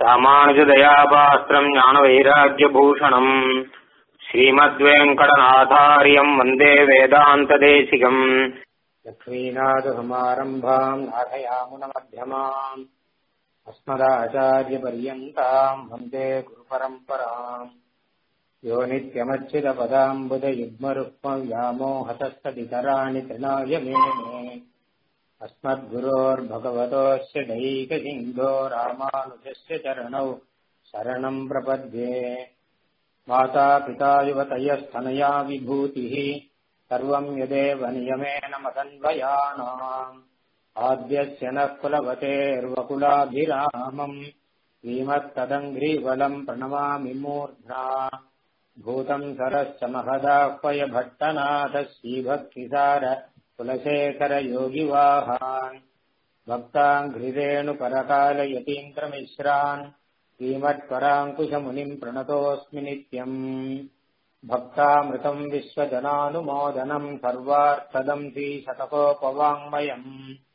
ராமானுஜதயாபாஸ்திரம் ஞானவைராக்கியபூஷணம் ஸ்ரீமத்வேங்கடநாதாரியம் வந்தே வேதாந்ததேசிகம் லக்ஷ்மீநாதசமாரம்பாம் நாதயாமுனமध्यமாம் अस्मदाचार्यपर्यन्ताम् वन्दे गुरुपरम्पराम् यो नित्यमच्युतपदाम्बुजयुग्मरुक्मव्यामोहतस्तदितराणि तृणाय मेने अस्मद्गुरोर्भगवतोऽस्य दैकसिन्धो रामानुजस्य चरणौ शरणम् प्रपद्ये मातापिता युवतयस्तनया विभूतिः सर्वम् यदेव नियमेन मदन्वयानाम् आद्यस्य नः कुलवतेर्वकुलाभिरामम् श्रीमत्तदङ्घ्रीवलम् प्रणमामि मूर्ध्ना भूतम् सरश्च महदाह्वय भट्टनाथ श्रीभक्तिसार कुलशेखरयोगिवाहान् भक्ताङ्घ्रिरेणुपरकालयतीन्द्रमिश्रान् श्रीमत्पराङ्कुशमुनिम् प्रणतोऽस्मि नित्यम् भक्तामृतम् विश्वजनानुमोदनम् सर्वार्थदम् श्रीशतकोपवाङ्मयम्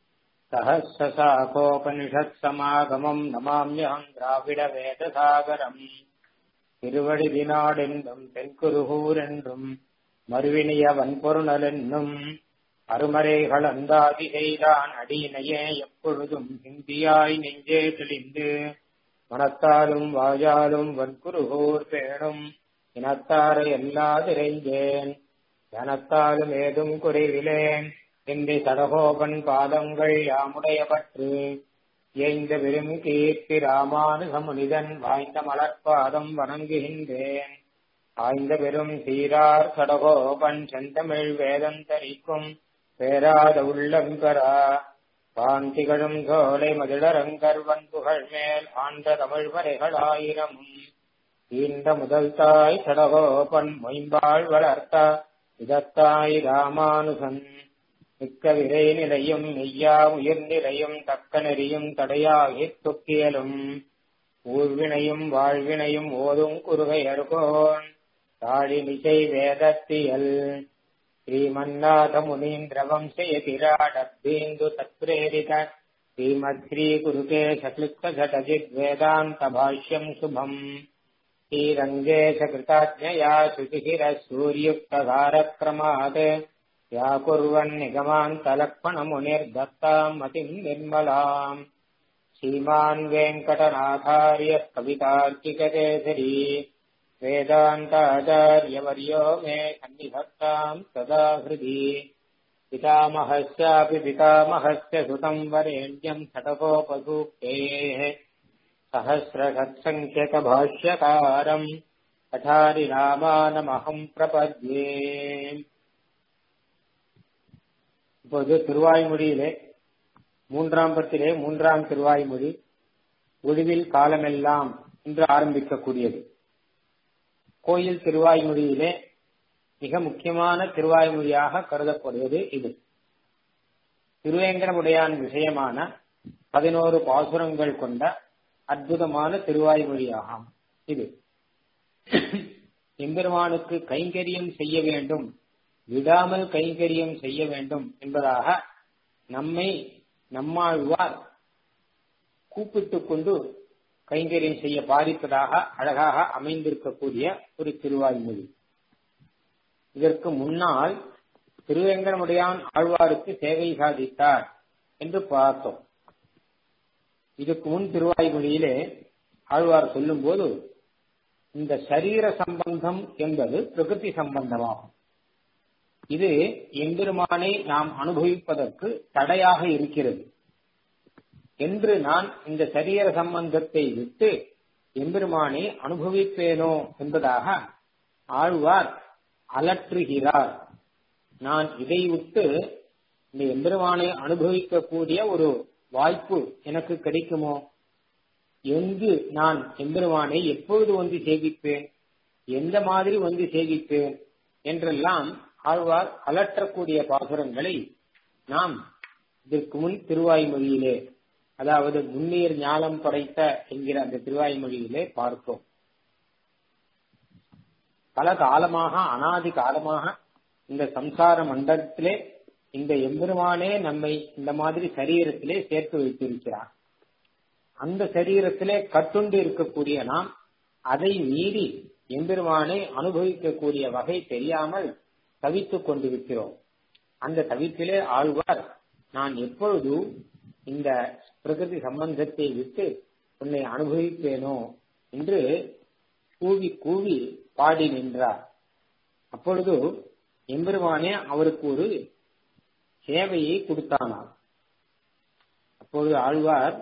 सहस्रशाखोपनिषत्समागमम् नमाम्यहम् द्राविडवेदसागरम् திருவடிதினாடென்றும் தென்குருகூரென்றும் மறுவினிய வன்பொருணலென்னும் அருமறைகள் அந்தாதி செய்தான் அடியினையே எப்பொழுதும் ஹிந்தியாய் நெஞ்சே தெளிந்து மனத்தாலும் வாயாலும் வன்குருகூர் பேணும் இனத்தாரை எல்லாதிரைந்தேன் தனத்தாலும் ஏதும் குறைவிலேன் இந்தி சடகோபன் பாதங்கள் யாமுடைய பற்று எய்ந்த விரும் கீர்த்தி ராமானுசமுனிதன் வாய்ந்த மலர்பாதம் வணங்குகின்றேன் ஆய்ந்த பெரும் சீரார் சடகோபன் செந்தமிழ் வேதந்தரிக்கும் பேராத உள்ளம் பெறா பாந்திகளும் சோலை மதிழரங்கர்வன் புகழ் மேல் ஆண்ட தமிழ் வரைகளாயிரமும் ஈந்த முதல் தாய் சடகோபன் மொயம்பாள் வளர்த்த இதத்தாய் ராமானுசன் மிக்க விரை நிலையும் மெய்யா உயிர் நிலையும் தக்க நெறியும் தடையாகித் தொக்கியலும் ஊர்வினையும் வாழ்வினையும் ஓதும் குறுகையர்கோன் தாழி நிசை வேதத்தியல் ஸ்ரீமன்னாத முனீந்திரவம் செய்யதிராடத்தீந்து தத்ரேரித ஸ்ரீமத் ஸ்ரீ குருகே சக்லிப்த சடஜித் வேதாந்த பாஷ்யம் சுபம் ஸ்ரீரங்கேಶ कृताज्ञया शुचिहिरः सूर्युक्तधारक्रमात् या कुर्वन्निगमान्तलक्ष्मणमुनिर्दत्ताम् मतिम् निर्मलाम् श्रीमान् वेङ्कटनाथार्यः कवितार्किककेसरी वेदान्ताचार्यवर्यो मे सन्निधत्ताम् सदा हृदि पितामहस्यापि पितामहस्य सुतम् वरेण्यम् षटकोपसूक्तेः सहस्रषत्सङ्ख्यकभाष्यकारम् कठारिरामानमहम् प्रपद्ये இப்போது திருவாய்மொழியிலே மூன்றாம் பத்திலே மூன்றாம் திருவாய்மொழி ஒளிவில் காலமெல்லாம் என்று ஆரம்பிக்கக்கூடியது கோயில் திருவாய்மொழியிலே மிக முக்கியமான திருவாய்மொழியாக கருதப்படுவது இது திருவேங்கடமுடையான் விஷயமான பதினோரு பாசுரங்கள் கொண்ட அற்புதமான திருவாய்மொழியாகும் இது எம்பெருமானுக்கு கைங்கரியம் செய்ய வேண்டும் விடாமல் கைங்கரியம் செய்ய வேண்டும் என்பதாக நம்மை நம்மாழ்வார் கூப்பிட்டுக் கொண்டு கைங்கரியம் செய்ய பாதிப்பதாக அழகாக அமைந்திருக்கக்கூடிய ஒரு திருவாய்மொழி இதற்கு முன்னால் திருவேங்கடமுடையான் ஆழ்வாருக்கு சேவை சாதித்தார் என்று பார்த்தோம் இதுக்கு முன் திருவாய்மொழியிலே ஆழ்வார் சொல்லும் போது இந்த சரீர சம்பந்தம் என்பது பிரகிருதி சம்பந்தமாகும் இது எம்பெருமானை நாம் அனுபவிப்பதற்கு தடையாக இருக்கிறது என்று நான் இந்த சரீர சம்பந்தத்தை விட்டு எம்பெருமானை அனுபவிப்பேனோ என்பதாக ஆழ்வார் அலற்றுகிறார் நான் இதை விட்டு இந்த எம்பெருமானை அனுபவிக்கக்கூடிய ஒரு வாய்ப்பு எனக்கு கிடைக்குமோ எங்கு நான் எம்பெருமானை எப்பொழுது வந்து சேவிப்பேன் எந்த மாதிரி வந்து சேவிப்பேன் என்றெல்லாம் ஆழ்வார் அலற்றக்கூடிய பாசுரங்களை நாம் இதற்கு முன் திருவாய்மொழியிலே அதாவது முன்னீர் ஞானம் படைத்த என்கிற அந்த திருவாய்மொழியிலே பார்த்தோம் பல காலமாக அனாதி காலமாக இந்த சம்சார மண்டலத்திலே இந்த எம்பெருமானே நம்மை இந்த மாதிரி சரீரத்திலே சேர்த்து வைத்திருக்கிறார் அந்த சரீரத்திலே கட்டுண்டு இருக்கக்கூடிய நாம் அதை மீறி எம்பெருமானை அனுபவிக்கக்கூடிய வகை தெரியாமல் தவித்துக் கொண்டிருக்கிறோம் அந்த தவிப்பிலே ஆழ்வார் நான் எப்பொழுது இந்த பிரகிருதி சம்பந்தத்தை விட்டு உன்னை அனுபவிப்பேனோ என்று கூவி கூவி பாடி நின்றார் அப்பொழுது எம்பெருமானே அவருக்கு ஒரு சேவையை கொடுத்தானாம் அப்பொழுது ஆழ்வார்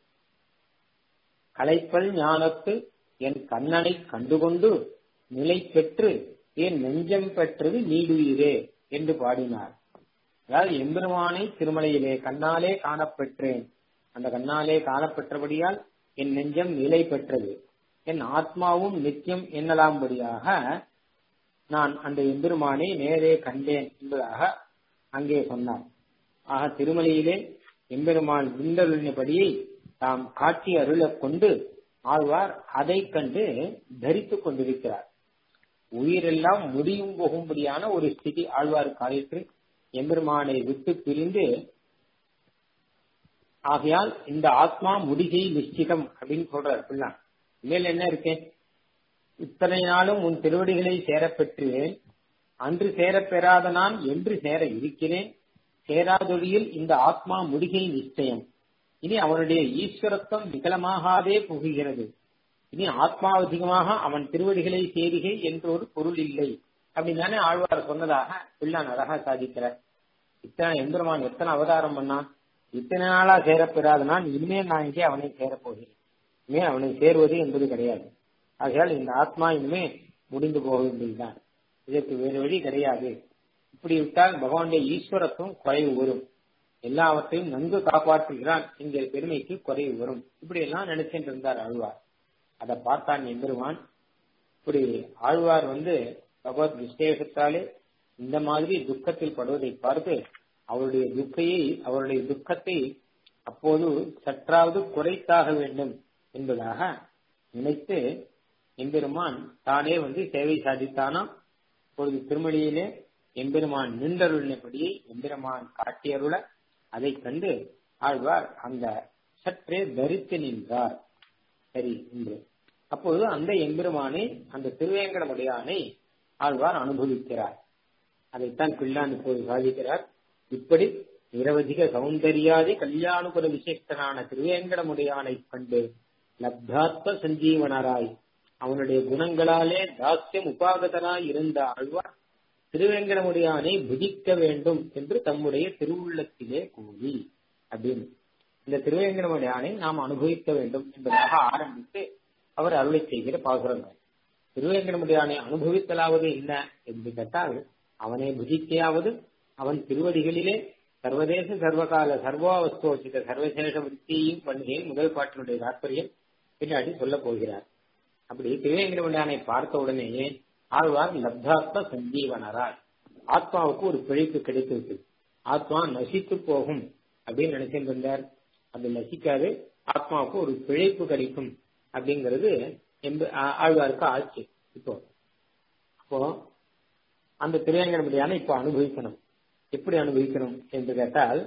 கலைப்பல் ஞானத்து என் கண்ணனை கண்டுகொண்டு நிலை பெற்று என் நெஞ்சம் பெற்றது நீடுயிரே என்று பாடினார் அதாவது எம்பெருமானை திருமலையிலே கண்ணாலே காணப்பெற்றேன் அந்த கண்ணாலே காணப்பெற்றபடியால் என் நெஞ்சம் நிலை பெற்றது என் ஆத்மாவும் நித்தியம் என்னலாம்படியாக நான் அந்த எம்பெருமானை நேரே கண்டேன் என்பதாக அங்கே சொன்னார் ஆக திருமலையிலே எம்பெருமான் விண்டருளினபடியை தாம் காட்டி அருளக் கொண்டு ஆழ்வார் அதை கண்டு தரித்துக் கொண்டிருக்கிறார் உயிரெல்லாம் முடியும் போகும்படியான ஒரு ஸ்திதி ஆழ்வாருக்கு ஆயிற்று எம்பெருமானை விட்டு பிரிந்து ஆகையால் இந்த ஆத்மா முடிகை நிச்சிதம் அப்படின்னு சொல்றார் பிள்ளான் மேல் என்ன இருக்கேன் இத்தனை நாளும் உன் திருவடிகளை சேரப்பெற்றேன் அன்று சேரப்பெறாத நான் என்று சேர இருக்கிறேன் சேராதொழியில் இந்த ஆத்மா முடிகை நிச்சயம் இனி அவனுடைய ஈஸ்வரத்துவம் விகலமாகாதே புகுகிறது இனி ஆத்மாவதிகமாக அவன் திருவடிகளை சேரிகை என்ற ஒரு பொருள் இல்லை அப்படின்னு தானே ஆழ்வார் சொன்னதாக பிள்ளான் அழகா சாதிக்கிறார் இத்தனை எம்பெருமான் எத்தனை அவதாரம் பண்ணான் இத்தனை நாளா சேரப்பெறாத நான் இனிமேல் நான் இங்கே அவனை சேரப்போகிறேன் இனிமே அவனை சேருவது என்பது கிடையாது ஆகையால் இந்த ஆத்மா இனிமே முடிந்து போக வேண்டியதுதான் இதற்கு வேறு வழி கிடையாது இப்படி விட்டால் பகவானுடைய ஈஸ்வரத்துவம் குறைவு வரும் எல்லாவற்றையும் நன்கு காப்பாற்றுகிறான் என்கிற பெருமைக்கு குறைவு வரும் இப்படி எல்லாம் நினைச்சிட்டு இருந்தார் ஆழ்வார் அதை பார்த்தான் எம்பெருமான் இப்படி ஆழ்வார் வந்து பகவத் விசேஷத்தாலே இந்த மாதிரி துக்கத்தில் படுவதை பார்த்து அவருடைய துக்கையை அவருடைய துக்கத்தை அப்போது சற்றாவது குறைத்தாக வேண்டும் என்பதாக நினைத்து எம்பெருமான் தானே வந்து சேவை சாதித்தானாம் இப்பொழுது திருமணியிலே எம்பெருமான் நின்றருளினபடியை எம்பெருமான் காட்டியருள அதை கண்டு ஆழ்வார் அந்த சற்றே தரித்து நின்றார் சரி என்று அப்பொழுது அந்த எம்பெருமானை அந்த திருவேங்கடமுடையானை ஆழ்வார் அனுபவிக்கிறார் அதைத்தான் பிள்ளான் இப்போது சாதிக்கிறார் இப்படி நிரவதிக சௌந்தர்யாதி கல்யாணுபுர விசேஷனான திருவேங்கடமுடையானை கண்டு லப்தாத்ம சஞ்சீவனராய் அவனுடைய குணங்களாலே தாஸ்யம் உபாகதனாய் இருந்த ஆழ்வார் திருவேங்கடமுடியானை புதிக்க வேண்டும் என்று தம்முடைய திருவுள்ளத்திலே கூறி அப்படின்னு இந்த திருவேங்கடமுடியானை நாம் அனுபவிக்க வேண்டும் என்பதாக ஆரம்பித்து அவர் அருளை செய்கிற பாசுரங்கள் திருவேங்கடமுடியானை அனுபவித்தலாவது என்ன என்று கேட்டால் அவனை புதிக்கையாவது அவன் திருவடிகளிலே சர்வதேச சர்வகால சர்வாவஸ்தோசித சர்வசேஷ விற்பியும் பண்ணுகையும் முதல் பாட்டினுடைய தாற்பயம் பின்னாடி சொல்ல போகிறார் அப்படி திருவேங்கடமுடியானை பார்த்த உடனேயே ஆழ்வார் லப்தாத்ம சஞ்சீவனராய் ஆத்மாவுக்கு ஒரு பிழைப்பு கிடைத்து விட்டது ஆத்மா நசித்து போகும் அப்படின்னு நினைச்சிட்டு இருந்தார் அது நசிக்காது ஆத்மாவுக்கு ஒரு பிழைப்பு கிடைக்கும் அப்படிங்கிறது ஆழ்வாருக்கு ஆட்சி இப்போ அப்போ அந்த திருவேங்கடமுடியான இப்போ அனுபவிக்கணும் எப்படி அனுபவிக்கணும் என்று கேட்டால்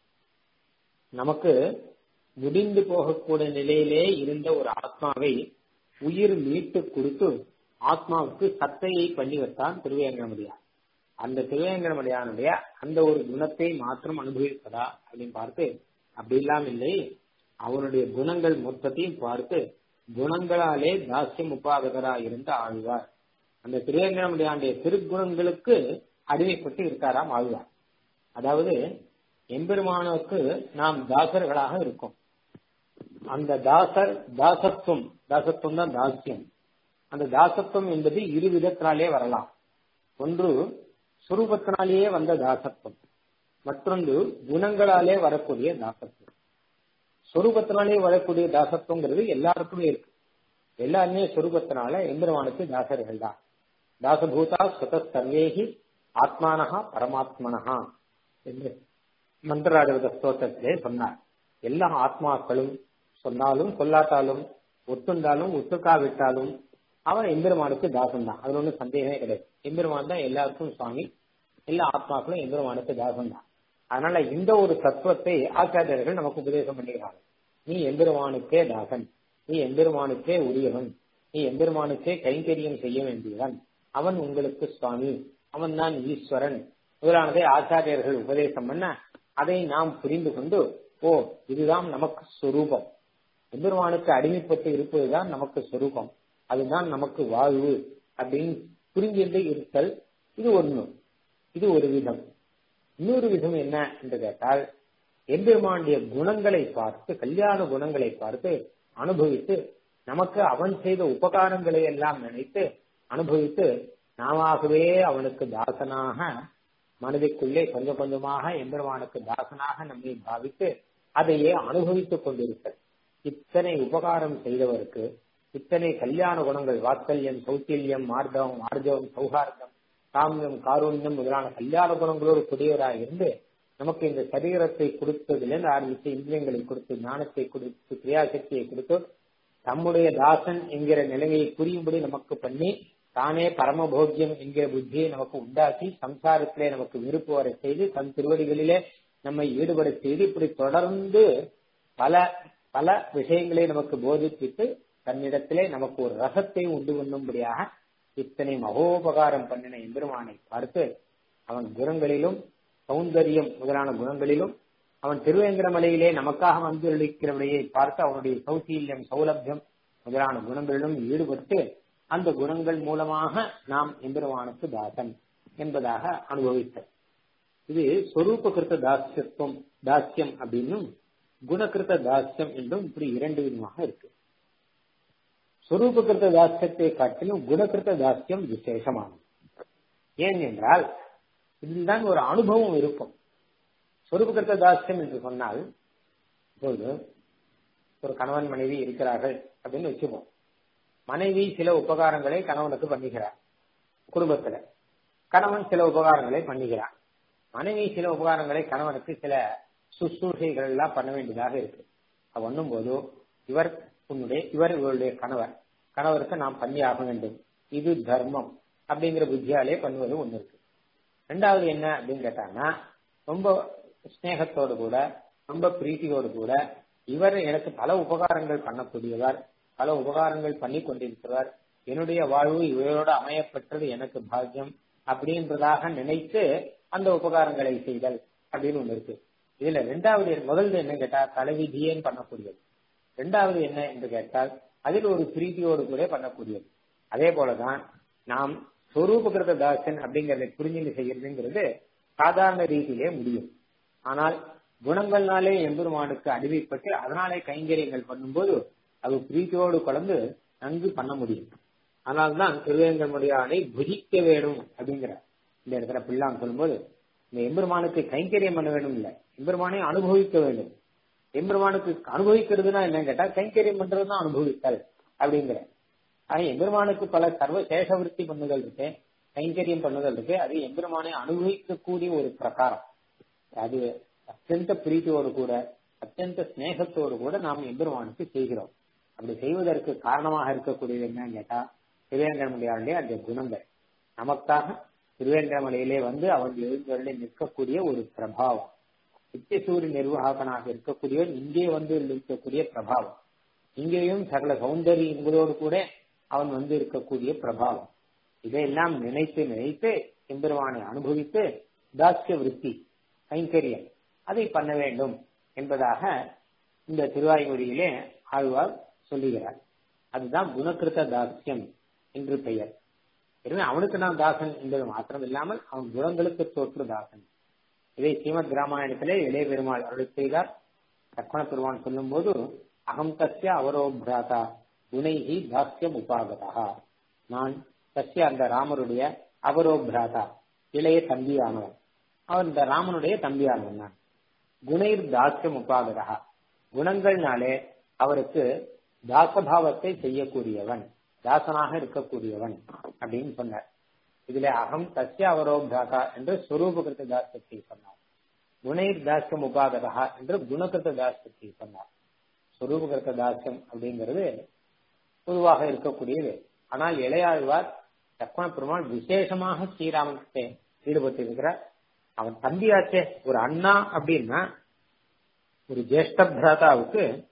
நமக்கு முடிந்து போகக்கூடிய நிலையிலே இருந்த ஒரு ஆத்மாவை உயிர் மீட்டு கொடுத்து ஆத்மாவுக்கு சத்தையை பண்ணி வைத்தான் திருவேங்கடமுடியான் அந்த திருவேங்கடமுடியானுடைய அந்த ஒரு குணத்தை மாத்திரம் அனுபவிப்பதா அப்படின்னு பார்த்து அப்படி இல்லாம இல்லை அவனுடைய குணங்கள் மொத்தத்தையும் பார்த்து குணங்களாலே தாசியம் உபாகதரா இருந்த ஆழ்வார் அந்த திருவேங்கடமுடியானுடைய திருக்குணங்களுக்கு அடிமைப்பட்டு இருக்காராம் ஆழ்வார் அதாவது எம்பெருமானுக்கு நாம் தாசர்களாக இருக்கோம் அந்த தாசர் தாசத்துவம் தாசத்துவம் தான் தாசியம் அந்த தாசத்துவம் என்பது இரு விதத்தினாலே வரலாம் ஒன்று சுரூபத்தினாலேயே வந்த தாசத்துவம் மற்றொன்று குணங்களாலே வரக்கூடிய தாசத்துவம் சொரூபத்தினாலே வரக்கூடிய தாசத்துவங்கிறது எல்லாருக்குமே இருக்கு எல்லாருமே சொரூபத்தினால எம்பெருமானுக்கு தாசர்கள் தான் தாசபூதா சுத சர்வேகி ஆத்மானஹா பரமாத்மனஹா என்று மந்திராதிபத ஸ்தோத்திரத்திலே சொன்னார் எல்லா ஆத்மாக்களும் சொன்னாலும் சொல்லாட்டாலும் ஒத்துண்டாலும் ஒத்துக்காவிட்டாலும் அவன் எம்பெருமானுக்கு தாசன் தான் அதுல ஒன்றும் சந்தேகமே கிடையாது எம்பெருமான் தான் எல்லாருக்கும் சுவாமி எல்லா ஆத்மாக்களும் எம்பெருமானுக்கு தாசன் தான் அதனால இந்த ஒரு தத்துவத்தை ஆச்சாரியர்கள் நமக்கு உபதேசம் பண்ணுகிறார்கள் நீ எம்பெருமானுக்கே தாசன் நீ எம்பெருமானுக்கே உரியவன் நீ எம்பெருமானுக்கே கைங்கரியம் செய்ய வேண்டியவன் அவன் உங்களுக்கு சுவாமி அவன் தான் ஈஸ்வரன் முதலானதை ஆச்சாரியர்கள் உபதேசம் பண்ண அதை நாம் புரிந்து கொண்டு ஓ இதுதான் நமக்கு சொரூபம் எம்பெருமானுக்கு அடிமைப்பட்டு இருப்பதுதான் நமக்கு சொரூபம் அதுதான் நமக்கு வாழ்வு அப்படின்னு புரிஞ்சிருந்து இருத்தல் இது ஒண்ணு இது ஒரு விதம் இன்னொரு விதம் என்ன என்று கேட்டால் எம்பெருமானுடைய குணங்களை பார்த்து கல்யாண குணங்களை பார்த்து அனுபவித்து நமக்கு அவன் செய்த உபகாரங்களை எல்லாம் நினைத்து அனுபவித்து நாமவே அவனுக்கு தாசனாக மனதிற்குள்ளே கொஞ்சம் கொஞ்சமாக எம்பெருமானுக்கு தாசனாக நம்மை பாவித்து அதையே அனுபவித்துக் கொண்டிருத்தல் இத்தனை உபகாரம் செய்தவருக்கு இத்தனை கல்யாண குணங்கள் வாத்சல்யம் சௌத்தில்யம் மார்தவம் ஆர்ஜவம் சௌஹார்தம் காமியம் காரூண்யம் முதலான கல்யாண குணங்களோடு கூடியவராக இருந்து நமக்கு இந்த சரீரத்தை கொடுத்ததிலிருந்து ஆரம்பித்து இந்திரியங்களை கொடுத்து ஞானத்தை கொடுத்து கிரியாசக்தியை கொடுத்து தம்முடைய தாசன் என்கிற நிலைமையை புரியும்படி நமக்கு பண்ணி தானே பரமபோக்கியம் என்கிற புத்தியை நமக்கு உண்டாக்கி சம்சாரத்திலே நமக்கு விருப்பு வர செய்து தன் திருவடிகளிலே நம்மை ஈடுபட செய்து இப்படி தொடர்ந்து பல பல விஷயங்களை நமக்கு போதிப்பித்து தன்னிடத்திலே நமக்கு ஒரு ரசத்தை உண்டு பண்ணும்படியாக இத்தனை மகோபகாரம் பண்ணின எம்பெருமானை பார்த்து அவன் குணங்களிலும் சௌந்தரியம் முதலான குணங்களிலும் அவன் திருவேங்கடமலையிலே நமக்காக வந்து இருக்கிறவனையை பார்த்து அவனுடைய சௌசீல்யம் சௌலபியம் முதலான குணங்களிலும் ஈடுபட்டு அந்த குணங்கள் மூலமாக நாம் எம்பெருமானுக்கு தாசன் என்பதாக அனுபவித்தோம் இது சொரூப கிருத்த தாசியத்துவம் தாசியம் அப்படின்னும் குணகிருத்த தாசியம் என்றும் இப்படி இரண்டு விதமாக இருக்கு சொரூப கிருத்த தாசியத்தை காட்டிலும் குணகிருத்த தாசியம் விசேஷமானது ஏன் என்றால் இதில் தான் ஒரு அனுபவம் இருக்கும் சொரூபகிருத்த தாசியம் என்று சொன்னால் இப்போது ஒரு கணவன் மனைவி இருக்கிறார்கள் அப்படின்னு வச்சுப்போம் மனைவி சில உபகாரங்களை கணவனுக்கு பண்ணுகிறார் குடும்பத்துல கணவன் சில உபகாரங்களை பண்ணுகிறார் மனைவி சில உபகாரங்களை கணவனுக்கு சில சுசூசைகள் எல்லாம் பண்ண வேண்டியதாக இருக்கு அது பண்ணும் போது இவர் உன்னுடைய இவர் இவருடைய கணவர் கணவருக்கு நாம் பண்ணி ஆக வேண்டும் இது தர்மம் அப்படிங்கிற புத்தியாலே பண்ணுவது ஒண்ணு இருக்கு ரெண்டாவது என்ன அப்படின்னு கேட்டாங்கன்னா ரொம்ப ஸ்னேகத்தோடு கூட ரொம்ப பிரீத்தியோடு கூட இவர் எனக்கு பல உபகாரங்கள் பண்ணக்கூடியவர் பல உபகாரங்கள் பண்ணி கொண்டிருக்கிறார் என்னுடைய வாழ்வு இவரோட அமையப்பட்டது எனக்கு பாக்கியம் அப்படின்றதாக நினைத்து அந்த உபகாரங்களை செய்தல் அப்படின்னு ஒண்ணு இருக்கு இதுல ரெண்டாவது முதல்ல என்ன கேட்டா தலைவிதியேன்னு பண்ணக்கூடியது ரெண்டாவது என்ன என்று கேட்டால் அதில் ஒரு பிரீத்தியோடு கூட பண்ணக்கூடியது அதே போலதான் நாம் சொரூபகிருத தாசன் அப்படிங்கறதை புரிஞ்சு செய்யறதுங்கிறது சாதாரண ரீதியிலே முடியும் ஆனால் குணங்கள்னாலே எம்பெருமானுக்கு அடிமைப்பட்டு அதனாலே கைங்கரியங்கள் பண்ணும்போது அது பிரீத்தியோடு கலந்து நன்கு பண்ண முடியும் அதனால்தான் திருவேங்கமுடியானை புதிக்க வேணும் அப்படிங்கிற இந்த இடத்துல பிள்ளான் சொல்லும்போது இந்த எம்பெருமானுக்கு கைங்கரியம் பண்ண வேண்டும் இல்ல எம்பெருமானை அனுபவிக்க வேண்டும் எம்பெருமானுக்கு அனுபவிக்கிறதுனா என்னன்னு கேட்டா கைங்கரியம் பண்றதுதான் அனுபவித்தல் அப்படிங்கிற ஆனா எம்பெருமானுக்கு பல சர்வ சேஷவிருத்தி பண்ணுதல் இருக்கு கைங்கரியம் பண்ணுதல் இருக்கு அது எம்பெருமானை அனுபவிக்கக்கூடிய ஒரு பிரகாரம் அது அத்தியந்த பிரீத்தியோடு கூட அத்தியந்த ஸ்நேகத்தோடு கூட நாம் எம்பெருமானுக்கு செய்கிறோம் அப்படி செய்வதற்கு காரணமாக இருக்கக்கூடியது என்னன்னு கேட்டா திருவேங்கடமலையாருடைய அந்த குணங்கள் நமக்காக திருவேங்கடமலையிலே வந்து அவன் எழுந்தருளை நிற்கக்கூடிய ஒரு பிரபாவம் நித்தியசூரிய நிர்வாகனாக இருக்கக்கூடியவன் இங்கே வந்து இருக்கக்கூடிய பிரபாவம் இங்கேயும் சகல சௌந்தரிய என்பதோடு கூட அவன் வந்து இருக்கக்கூடிய பிரபாவம் இதையெல்லாம் நினைத்து நினைத்து எம்பெருமானை அனுபவித்து தாஸ்ய விருத்தி கைங்கரியம் அதை பண்ண வேண்டும் என்பதாக இந்த திருவாய்மொழியிலே ஆழ்வார் சொல்லுகிறார் அதுதான் குணகிருத்த தாஸ்யம் என்று பெயர் எனவே அவனுக்கு நான் தாசன் என்பது மாத்திரம் இல்லாமல் அவன் குணங்களுக்கு தோற்று தாசன் இதை ஸ்ரீமத் ராமாயணத்திலே இளைய பெருமாள் அருள் செய்தார் லக்ஷ்மண பெருமான் சொல்லும் போது அகம் தஸ்ய அவரோபிராதா குணைகி தாஸ்யம் உபாகதா நான் தஸ்ய அந்த ராமருடைய அவரோபிராதா இளைய தம்பியானவன் அவன் இந்த ராமனுடைய தம்பியானவன் நான் குணைர் தாஸ்யம் உபாகதா குணங்கள்னாலே அவருக்கு தாசபாவத்தை செய்யக்கூடியவன் தாசனாக இருக்கக்கூடியவன் அப்படின்னு சொன்னார் இதுல அகம் தஸ்ய அவரோபிராதா என்று ஸ்வரூபகிருத்த தாசத்தை சொன்னார் குணைர் தாஸ்யம் உபாகதா என்று குணகிருத்த தாசத்தை சொன்னார் ஸ்வரூபகிருத்த தாஸ்யம் அப்படிங்கிறது பொதுவாக இருக்கக்கூடியது ஆனால் இளையாழ்வார் லக்ஷ்மண பெருமாள் விசேஷமாக ஸ்ரீராமன் ஈடுபட்டு இருக்கிறார் அவன் தம்பியாச்சே ஒரு அண்ணா அப்படின்னா ஒரு ஜேஷ்ட பிராதாவுக்கு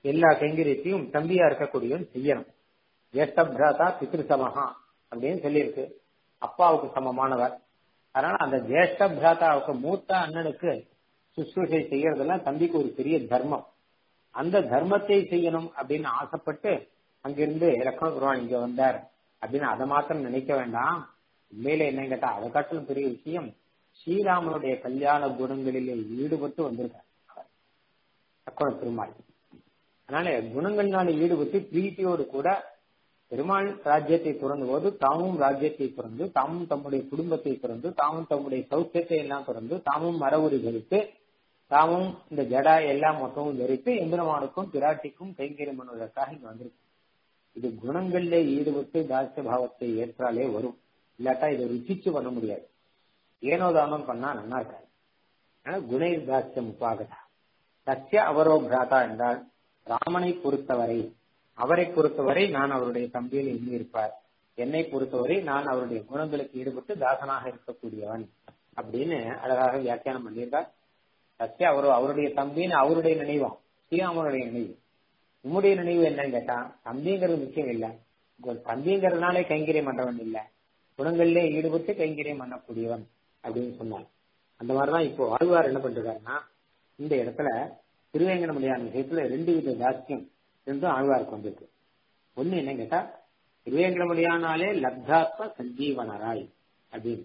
எல்லா கைங்கரியத்தையும் தம்பியா இருக்கக்கூடியவன் செய்யணும் ஜேஷ்ட பிராதா பித்ரு சமஹா அப்படின்னு சொல்லியிருக்கு அப்பாவுக்கு சமமானவர் அதனால அந்த ஜேஷ்ட பிராதாவுக்கு மூத்த அண்ணனுக்கு சுசுரூஷை செய்யறதெல்லாம் தம்பிக்கு ஒரு பெரிய தர்மம் அந்த தர்மத்தை செய்யணும் அப்படின்னு ஆசைப்பட்டு அங்கிருந்து லக்ஷ்மண குருவான் இங்க வந்தார் அப்படின்னு அதை மாத்திரம் நினைக்க வேண்டாம் உண்மையில என்ன கேட்டா அதை காட்டிலும் பெரிய விஷயம் ஸ்ரீராமனுடைய கல்யாண குணங்களிலே ஈடுபட்டு வந்திருக்கார் லக்ஷ்மண பெருமாள் அதனால குணங்கள்னால ஈடுபட்டு பிரீத்தியோடு கூட பெருமாள் ராஜ்யத்தை துறந்த போது தாமும் ராஜ்யத்தை துறந்து தாமும் தம்முடைய குடும்பத்தை துறந்து தாமும் தம்முடைய சௌக்கியத்தை எல்லாம் துறந்து தாமும் மரவுரி தரித்து தாமும் இந்த ஜடா எல்லாம் மொத்தமும் தரித்து எம்பெருமானுக்கும் பிராட்டிக்கும் கைங்கரியம் பண்ணுவதற்காக இங்க வந்திருக்கு இது குணங்களிலே ஈடுபட்டு தாசிய பாவத்தை ஏற்றாலே வரும் இல்லாட்டா இதை ருச்சிச்சு பண்ண முடியாது ஏனோ தானம் பண்ணா நல்லா இருக்காது ஆனா குணை தாசியம் உபாகதா சத்திய அவரோ பிராதா என்றால் ராமனை பொறுத்தவரை அவரை பொறுத்தவரை நான் அவருடைய தம்பியில் எண்ணி இருப்பார் என்னை பொறுத்தவரை நான் அவருடைய குணங்களுக்கு ஈடுபட்டு தாசனாக இருக்கக்கூடியவன் அப்படின்னு அழகாக வியாக்கியானம் பண்ணியிருக்கார் சத்திய அவரோ அவருடைய தம்பின்னு அவருடைய நினைவாம் ஸ்ரீராமனுடைய நினைவு உம்முடைய நினைவு என்னன்னு கேட்டா தம்பிங்கிறது முக்கியம் இல்ல ஒரு தம்பிங்கிறதுனாலே கைங்கரியம் பண்றவன் இல்ல குணங்களிலே ஈடுபட்டு கைங்கரியம் பண்ணக்கூடியவன் அப்படின்னு சொன்னார் அந்த மாதிரிதான் இப்போ ஆழ்வார் என்ன பண்றாருன்னா இந்த இடத்துல திருவேங்கடமுடியான விஷயத்துல ரெண்டு வித தாஸ்யம் ரெண்டும் ஆழ்வாருக்கு வந்திருக்கு ஒண்ணு என்ன கேட்டா திருவேங்கடமுடியானாலே லப்தாத்ம சஞ்சீவனராய் அப்படின்னு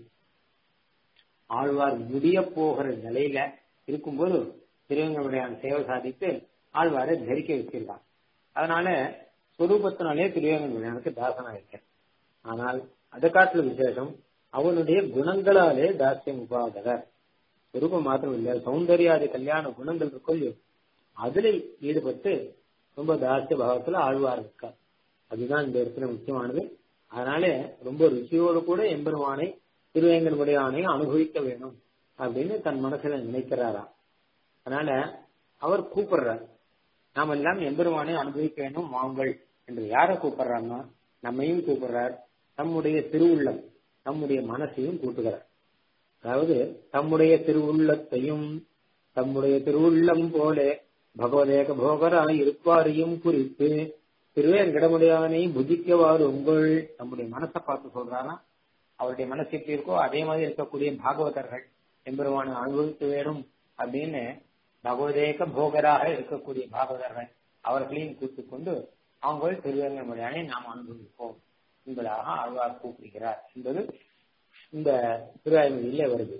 ஆழ்வார் முடிய போகிற நிலையில இருக்கும்போது திருவேங்கடமுடியான சேவை சாதித்து ஆழ்வாரை தரிக்க வச்சிருக்கான் அதனால சொரூபத்தினாலே திருவேங்கடமுடியானுக்கு தாசனா இருக்க ஆனால் அதை காட்டுல விசேஷம் அவனுடைய குணங்களாலே தாசியம் உபாதகர் சொரூபம் மாத்திரம் இல்ல சௌந்தர்யாதி கல்யாண குணங்கள் இருக்கோ அதுல ஈடுபட்டு ரொம்ப தாசிய பாவத்துல ஆழ்வார் இருக்கார் அதுதான் இந்த இடத்துல முக்கியமானது அதனால ரொம்ப ருச்சியோடு கூட எம்பெருமானை திருவேங்கனுடையானை அனுபவிக்க வேணும் அப்படின்னு தன் மனசுல நினைக்கிறாராம் அதனால அவர் கூப்பிடுறார் நாம எல்லாம் எம்பெருமானை அனுபவிக்க வேணும் வாங்கள் என்று யாரை கூப்பிடுறாருன்னா நம்மையும் கூப்பிடுறார் தம்முடைய திருவுள்ளம் நம்முடைய மனசையும் கூட்டுகிறார் அதாவது தம்முடைய திருவுள்ளத்தையும் தம்முடைய திருவுள்ளம் போல பகவதேக போகராய் இருப்பாரையும் குறித்து திருவேங்கடமுடையானை புதிக்கவாறு உங்கள் நம்முடைய மனசை பார்த்து சொல்றாரா அவருடைய மனசு எப்படி இருக்கோ அதே மாதிரி இருக்கக்கூடிய பாகவதர்கள் எம்பெருமானை அனுபவிக்க வேணும் அப்படின்னு பகவதேக போகராக இருக்கக்கூடிய பாகவதர்கள் அவர்களையும் கூட்டிக் கொண்டு அவங்க திருவேங்கடமுடையானை நாம் அனுபவிப்போம் என்பதாக ஆழ்வார் கூப்பிடுகிறார் என்பது இந்த திருவாய்மொழியில வருது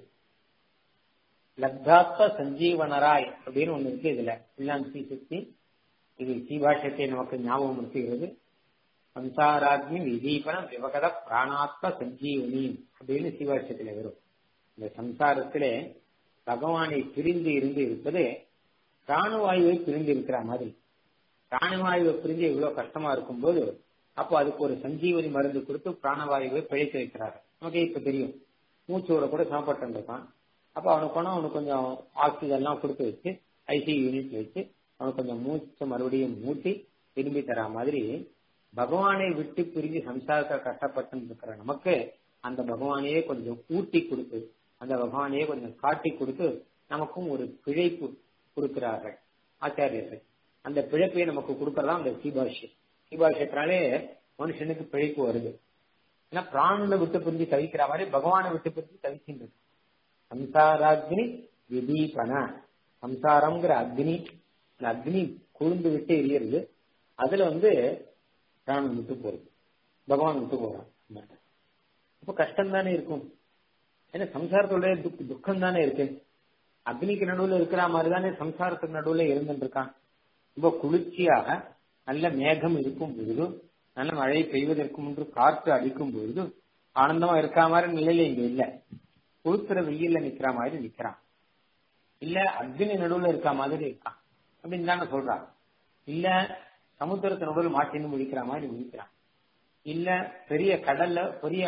லப்தாத்ம சஞ்சீவனராய் அப்படின்னு ஒண்ணு இருக்கு இதுல இல்லாம ஸ்ரீ சக்தி இது சீபாஷத்தை நமக்கு ஞாபகம் இருக்கிறது சம்சாராக்னி விதீபனம் விவகத பிராணாத்ம சஞ்சீவனி அப்படின்னு சீபாஷத்துல வரும் இந்த சம்சாரத்திலே பகவானை பிரிந்து இருந்து இருப்பது பிராணவாயுவை பிரிந்து இருக்கிற மாதிரி பிராணவாயுவை பிரிந்து இவ்வளவு கஷ்டமா இருக்கும்போது அப்போ அதுக்கு ஒரு சஞ்சீவனி மருந்து கொடுத்து பிராணவாயுவை பிழைத்து வைக்கிறாரு நமக்கு இப்ப தெரியும் மூச்சோட கூட சாப்பிட்டு இருக்கான் அப்ப அவனுக்கு போனா அவனுக்கு கொஞ்சம் ஆக்சிஜன் எல்லாம் கொடுத்து வச்சு ஐசி யூனிட் வச்சு அவனுக்கு கொஞ்சம் மூச்சை மறுபடியும் மூட்டி திரும்பி தரா மாதிரி பகவானை விட்டு பிரிஞ்சு சம்சாரத்தை கஷ்டப்பட்டு இருக்கிற நமக்கு அந்த பகவானையே கொஞ்சம் ஊட்டி கொடுத்து அந்த பகவானையே கொஞ்சம் காட்டி கொடுத்து நமக்கும் ஒரு பிழைப்பு கொடுக்கிறார்கள் ஆச்சாரியர்கள் அந்த பிழைப்பை நமக்கு கொடுக்கறதா அந்த சீபாஷ்யம் சீபாஷ்யத்தினாலே மனுஷனுக்கு பிழைப்பு வருது ஏன்னா பிராணனை விட்டு பிரிஞ்சு தவிக்கிற மாதிரி பகவானை விட்டு பிரிஞ்சு தவிக்கின்றது சம்சாராக்னி விதீபன சம்சாரம்ங்கிற அக்னி அந்த அக்னி குழுந்து விட்டு எரியறது அதுல வந்து பிராணம் விட்டு போறது பகவான் விட்டு போறான் அப்ப கஷ்டம் தானே இருக்கும் ஏன்னா சம்சாரத்தோட துக்கம் தானே இருக்கு அக்னிக்கு நடுவுல இருக்கிற மாதிரி தானே சம்சாரத்துக்கு நடுவுல இருந்துட்டு இருக்கான் ரொம்ப குளிர்ச்சியாக நல்ல மேகம் இருக்கும் பொழுது நல்ல மழை பெய்வதற்கு முன்பு காற்று அடிக்கும் பொழுது ஆனந்தமா இருக்கா மாதிரி நிலையில இங்க இல்ல கொளுத்துற வெயில்ல நிக்கிற மாதிரி நிக்கிறான் இல்ல அக்னி நடுவுல இருக்க மாதிரி இருக்கான் அப்படின்னு தானே சொல்றான் இல்ல சமுத்திரத்து நடுவில் மாட்டின்னு முடிக்கிற மாதிரி முடிக்கிறான் இல்ல பெரிய கடல்ல பெரிய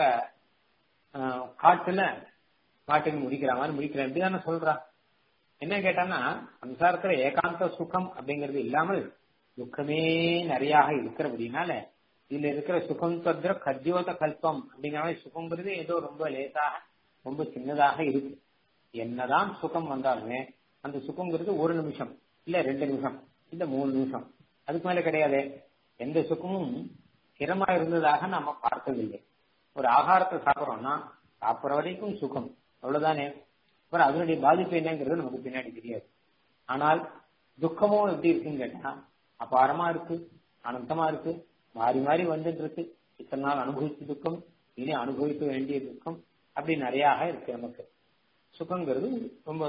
காட்டுல மாட்டின்னு முடிக்கிற மாதிரி முடிக்கிறான் இப்படிதானே சொல்றான் என்ன கேட்டான்னா சம்சாரத்துல ஏகாந்த சுகம் அப்படிங்கிறது இல்லாமல் துக்கமே நிறையாக இருக்கிறபடினால இதுல இருக்கிற சுகம் தந்திர கத்யோத கல்பம் அப்படிங்கிற மாதிரி சுகங்கிறது ஏதோ ரொம்ப லேசாக ரொம்ப சின்னதாக இருக்கு என்னதான் சுகம் வந்தாலுமே அந்த சுகங்கிறது ஒரு நிமிஷம் இல்ல ரெண்டு நிமிஷம் இல்ல மூணு நிமிஷம் அதுக்கு மேல கிடையாது எந்த சுகமும் ஸ்திரமா இருந்ததாக நாம பார்த்ததில்லை ஒரு ஆகாரத்தை சாப்பிடறோம்னா சாப்பிட்ற வரைக்கும் சுகம் அவ்வளவுதானே அப்புறம் அதனுடைய பாதிப்பு என்னங்கிறது நமக்கு பின்னாடி தெரியாது ஆனால் துக்கமும் எப்படி இருக்குன்னு கேட்டா அபாரமா இருக்கு அனந்தமா இருக்கு மாறி மாறி வந்துட்டு இருக்கு இத்தனை நாள் அனுபவிச்ச துக்கம் இனி அனுபவிக்க வேண்டிய துக்கம் அப்படி நிறைய இருக்கு நமக்கு சுகங்கிறது ரொம்ப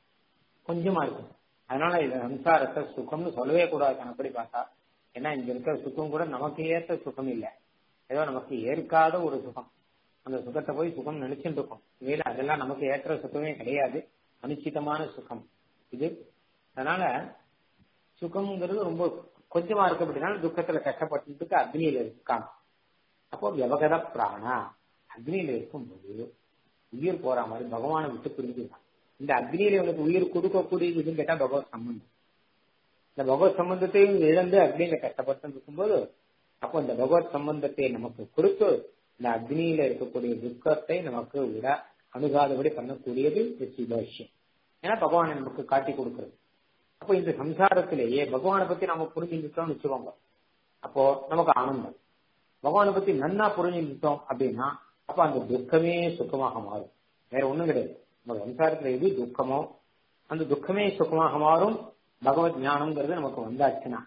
கொஞ்சமா இருக்கு அதனால இது சம்சாரத்தை சுகம்னு சொல்லவே கூடாது அப்படி பார்த்தா ஏன்னா இங்க இருக்கிற சுகம் கூட நமக்கு ஏற்ற சுகம் இல்லை ஏதோ நமக்கு ஏற்காத ஒரு சுகம் அந்த சுகத்தை போய் சுகம் நினைச்சுட்டு இருக்கோம் மேல அதெல்லாம் நமக்கு ஏற்ற சுகமே கிடையாது அனிச்சிதமான சுகம் இது அதனால சுகம்ங்கிறது ரொம்ப கொஞ்சமா இருக்கு அப்படின்னா துக்கத்துல கஷ்டப்பட்டு அக்னியில இருக்காங்க அப்போ விவகத பிராணா அக்னியில இருக்கும்போது உயிர் போற மாதிரி பகவானை விட்டு பிரிஞ்சிருக்கான் இந்த அக்னியில இவனுக்கு உயிர் கொடுக்கக்கூடிய இதுன்னு கேட்டா பகவத் சம்பந்தம் இந்த பகவத் சம்பந்தத்தையும் இழந்து அக்னியில கஷ்டப்பட்டு இருக்கும்போது அப்போ இந்த பகவத் சம்பந்தத்தை நமக்கு கொடுத்து இந்த அக்னியில இருக்கக்கூடிய துக்கத்தை நமக்கு விட அணுகாதபடி பண்ணக்கூடியது சிவசியம் ஏன்னா பகவானை நமக்கு காட்டி கொடுக்கிறது அப்போ இந்த சம்சாரத்திலேயே பகவானை பத்தி நம்ம புரிஞ்சுக்கிட்டோம்னு வச்சுக்கோங்க அப்போ நமக்கு ஆனந்தம் பகவானை பத்தி நன்னா புரிஞ்சுக்கிட்டோம் அப்படின்னா அப்ப அந்த துக்கமே சுகமாக மாறும் வேற ஒண்ணும் கிடையாது நம்ம சம்சாரத்துல எது துக்கமோ அந்த துக்கமே சுகமாக மாறும் பகவத் ஞானம்ங்கிறது நமக்கு வந்தாச்சுன்னா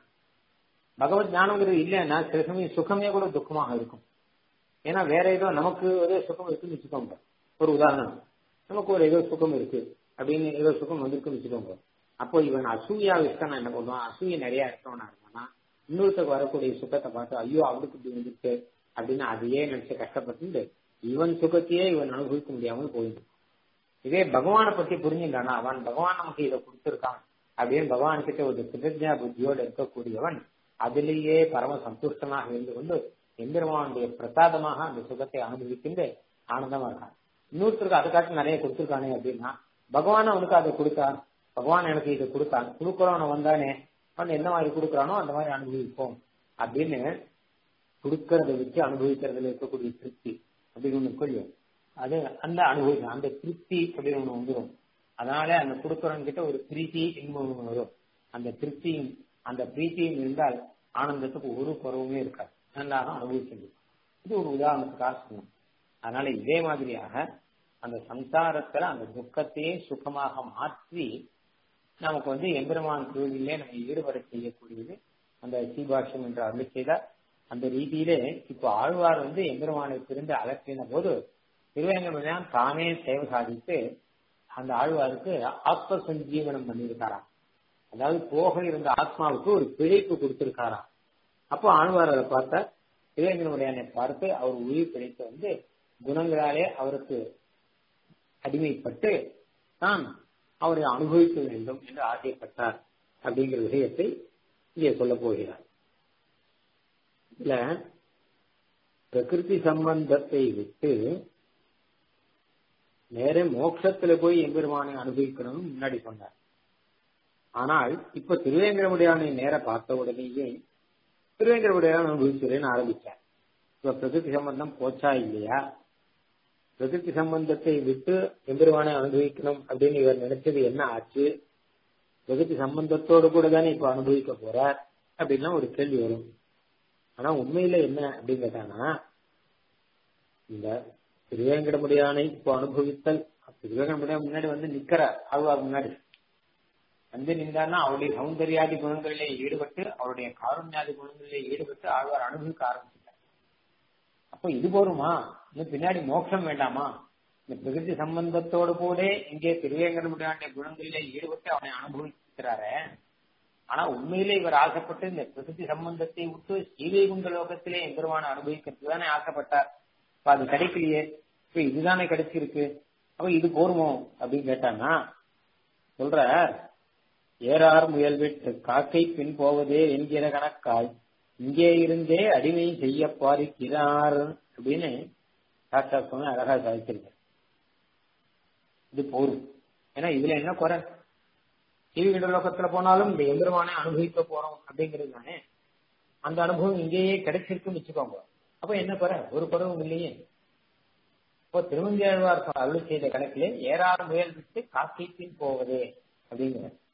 பகவத் ஞானம்ங்கிறது இல்லைன்னா சில சமயம் சுகமே கூட துக்கமாக இருக்கும் ஏன்னா வேற ஏதோ நமக்கு ஏதோ சுகம் இருக்குன்னு வச்சுக்கோங்க ஒரு உதாரணம் நமக்கு ஒரு ஏதோ சுகம் இருக்கு அப்படின்னு ஏதோ சுகம் வந்திருக்குன்னு வச்சுக்கோங்க அப்போ இவன் அசூயா விஷ்கனா என்ன பண்ணுவான் அசூய நிறைய இருக்கவனா இருக்கானா இன்னொருத்தருக்கு வரக்கூடிய சுகத்தை பார்த்து ஐயோ அவனுக்கு இப்படி வந்துருக்கு அப்படின்னு அதையே நினைச்சு கஷ்டப்பட்டு இவன் சுகத்தையே இவன் அனுபவிக்க முடியாமல் போயிடும் இதே பகவானை பத்தி புரிஞ்சுட்டானா அவன் பகவான் நமக்கு இதை கொடுத்திருக்கான் அப்படின்னு பகவான் கிட்ட ஒரு கிருதஜா புத்தியோடு இருக்கக்கூடியவன் அதிலேயே பரம சந்துஷ்டனாக இருந்து கொண்டு எம்பெருமானுடைய பிரசாதமாக அந்த சுகத்தை அனுபவிக்கின்ற ஆனந்தமா இருக்கான் இன்னொருத்தருக்கு அதை காட்டி நிறைய கொடுத்திருக்கானே அப்படின்னா பகவான் அவனுக்கு அதை கொடுத்தான் பகவான் எனக்கு இதை கொடுத்தான் கொடுக்கறவன வந்தானே அவன் என்ன மாதிரி கொடுக்கறானோ அந்த மாதிரி அனுபவிப்போம் அப்படின்னு கொடுக்கறத வச்சு அனுபவிக்கிறதுல இருக்கக்கூடிய திருப்தி அப்படின்னு ஒண்ணு கொள்ளும் அது அந்த அனுபவிக்கும் அந்த திருப்தி அப்படின்னு ஒண்ணு வந்துடும் அதனால அந்த கொடுக்கறவன் கிட்ட ஒரு பிரீத்தி இன்பம் ஒண்ணு வரும் அந்த திருப்தியும் அந்த பிரீத்தியும் இருந்தால் ஆனந்தத்துக்கு ஒரு குறவுமே இருக்காது நல்லாக அனுபவிக்கிறது இது ஒரு உதாரணத்துக்காக சொன்னோம் அதனால இதே மாதிரியாக அந்த சம்சாரத்துல அந்த துக்கத்தையே சுகமாக மாற்றி நமக்கு வந்து எம்பெருமான் கோவிலே நம்ம ஈடுபட செய்யக்கூடியது அந்த சீபாஷ்யம் என்று அருள் செய்த அந்த ரீதியிலே இப்போ ஆழ்வார் வந்து எம்பெருமானை பிரிந்து அலற்றின போது திருவேங்கடம் தானே சேவை சாதித்து அந்த ஆழ்வாருக்கு ஆத்ம சஞ்சீவனம் பண்ணியிருக்காராம் அதாவது போக இருந்த ஆத்மாவுக்கு ஒரு பிழைப்பு கொடுத்திருக்காராம் அப்போ ஆழ்வார் அதை பார்த்த திருவேங்கடமுடையானை பார்த்து அவர் உயிர் பிழைத்து வந்து குணங்களாலே அவருக்கு அடிமைப்பட்டு தான் அவரை அனுபவிக்க வேண்டும் என்று ஆசைப்பட்டார் அப்படிங்கிற விஷயத்தை இங்கே சொல்ல போகிறார் இதுல பிரகிருதி சம்பந்தத்தை விட்டு நேர மோட்சத்துல போய் எம்பெருமானை அனுபவிக்கணும்னு முன்னாடி சொன்னார் ஆனால் இப்ப திருவேங்கடமுடியானை நேர பார்த்த உடனேயே திருவேங்கடமுடியான அனுபவிச்சுறேன்னு ஆரம்பிச்சார் இப்ப பிரகிருதி சம்பந்தம் போச்சா இல்லையா பிரகிருதி சம்பந்தத்தை விட்டு எம்பெருமானை அனுபவிக்கணும் அப்படின்னு இவர் நினைச்சது என்ன ஆச்சு பிரகிருதி சம்பந்தத்தோடு கூட தானே இப்ப அனுபவிக்க போறார் அப்படின்னா ஒரு கேள்வி வரும் ஆனா உண்மையில என்ன அப்படின்னு கேட்டாங்கன்னா இந்த திருவேங்கடமுடியானை இப்போ அனுபவித்தல் திருவேங்கடமுடியான் முன்னாடி வந்து நிக்கிறார் ஆழ்வார் முன்னாடி வந்து நின்றான்னா அவருடைய சௌந்தர்யாதி குணங்களிலே ஈடுபட்டு அவருடைய காருண்யாதி குணங்களிலே ஈடுபட்டு ஆழ்வார் அனுபவிக்க ஆரம்பிச்சிட்டார் அப்போ இது போருமா இன்னும் பின்னாடி மோட்சம் வேண்டாமா இந்த பிரகிருதி சம்பந்தத்தோடு கூட இங்கே திருவேங்கடமுடியானுடைய குணங்களிலே ஈடுபட்டு அவனை அனுபவிக்கிறாரு ஆனா உண்மையிலே இவர் ஆசைப்பட்டு இந்த பிரகிருதி சம்பந்தத்தை விட்டு ஸ்ரீவைகுண்ட லோகத்திலே எம்பெருமான அனுபவிக்கிறது தானே ஆசைப்பட்டார் இப்ப அது கிடைக்கலையே இப்ப இதுதானே கிடைச்சிருக்கு அப்ப இது போருமோ அப்படின்னு கேட்டானா சொல்ற ஏறார் முயல் விட்டு காக்கை பின் போவதே என்கிற கணக்காய் இங்கே இருந்தே அடிமை செய்ய பாரிக்கிறார் அப்படின்னு சாஸ்திரா சுவாமி அழகா சாதிச்சிருக்கார் இது போரும் ஏன்னா இதுல என்ன குறை சீவிகிட லோகத்துல போனாலும் இந்த எம்பெருமானை அனுபவிக்க போறோம் அப்படிங்கிறது தானே அந்த அனுபவம் இங்கேயே கிடைச்சிருக்குன்னு வச்சுக்கோங்க அப்ப என்ன குறை ஒரு குறவும் இல்லையே இப்போ திருமந்தியாழ்வார் அருள் செய்த கணக்கிலே ஏறாறு முயல் விட்டு காக்கைப்பின் போவதே அப்படிங்கிற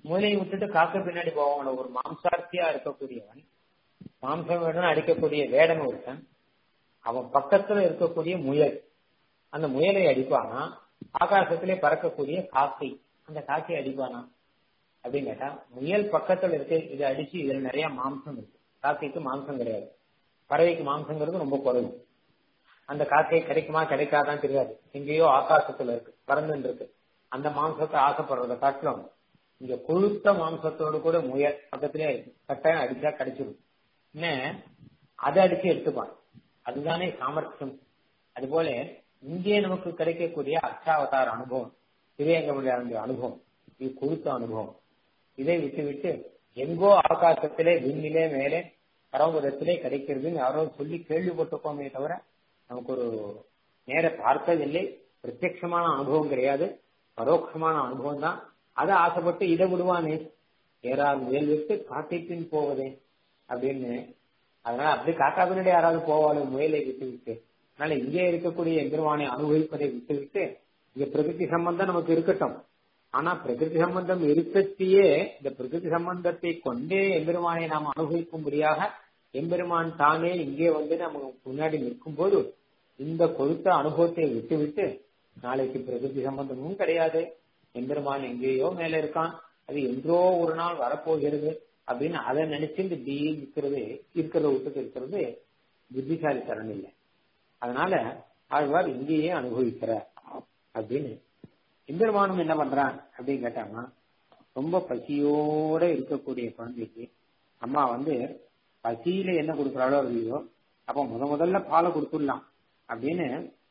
முயலை விட்டுட்டு காக்க பின்னாடி போவாங்கள ஒரு மாம்சார்த்தியா இருக்கக்கூடியவன் மாம்சம் வேணும் அடிக்கக்கூடிய வேடன் ஒருத்தன் அவன் பக்கத்துல இருக்கக்கூடிய முயல் அந்த முயலை அடிப்பானா ஆகாசத்திலே பறக்கக்கூடிய காக்கை அந்த காக்கை அடிப்பானா அப்படின்னு கேட்டா முயல் பக்கத்துல இருக்கு இதை அடிச்சு இதுல நிறைய மாம்சம் இருக்கு காக்கைக்கு மாம்சம் கிடையாது பறவைக்கு மாம்சங்கிறது ரொம்ப குறைவு அந்த காக்கை கிடைக்குமா கிடைக்காதான் தெரியாது எங்கேயோ ஆகாசத்துல இருக்கு பறந்துன்னு இருக்கு அந்த மாம்சத்தை ஆசைப்படுறத காட்டிலும் இங்க கொழுத்த மாம்சத்தோடு கூட முயல் பக்கத்திலே இருக்கு கட்டாயம் அடிச்சா கிடைச்சிடும் என்ன அதை அடிச்சு எடுத்துப்பான் அதுதானே சாமர்த்தியம் அதுபோல இங்கே நமக்கு கிடைக்கக்கூடிய அச்சாவதார அனுபவம் திரையங்கமுடைய அனுபவம் இது கொழுத்த அனுபவம் இதை விட்டு விட்டு எங்கோ ஆகாசத்திலே விண்ணிலே மேலே பரவதத்திலே கிடைக்கிறதுன்னு யாரோ சொல்லி கேள்விப்பட்டிருக்கோமே தவிர நமக்கு ஒரு நேர பார்த்ததில்லை பிரத்யட்சமான அனுபவம் கிடையாது பரோட்சமான அனுபவம் தான் அதை ஆசைப்பட்டு இதை விடுவானே ஏறாது மேல் விட்டு காட்டை பின் போவதே அப்படின்னு அதனால அப்படி காக்கா பின்னாடி யாராவது போவாலும் முயலை விட்டு விட்டு அதனால இங்கே இருக்கக்கூடிய எம்பெருமானை அனுபவிப்பதை விட்டு விட்டு இங்க பிரகிருதி சம்பந்தம் நமக்கு இருக்கட்டும் ஆனா பிரகிருதி சம்பந்தம் இருக்கத்தையே இந்த பிரகிருதி சம்பந்தத்தை கொண்டே எம்பெருமானை நாம் அனுபவிக்கும்படியாக எம்பெருமான் தானே இங்கே வந்து நம்ம முன்னாடி நிற்கும் போது இந்த கொழுத்த அனுபவத்தை விட்டு விட்டு நாளைக்கு பிரகிருதி சம்பந்தமும் கிடையாது எம்பெருமான் எங்கேயோ மேல இருக்கான் அது என்றோ ஒரு நாள் வரப்போகிறது அப்படின்னு அதை நினைச்சுட்டு இப்படி இருக்கிறது இருக்கிறத விட்டுட்டு இருக்கிறது புத்திசாலித்தனம் இல்லை அதனால ஆழ்வார் இங்கேயே அனுபவிக்கிறார் அப்படின்னு எம்பெருமானும் என்ன பண்றான் அப்படின்னு கேட்டாங்கன்னா ரொம்ப பசியோட இருக்கக்கூடிய குழந்தைக்கு அம்மா வந்து பசியில என்ன கொடுக்குறாளோ இல்லையோ அப்ப முத முதல்ல பாலை கொடுத்துடலாம் அப்படின்னு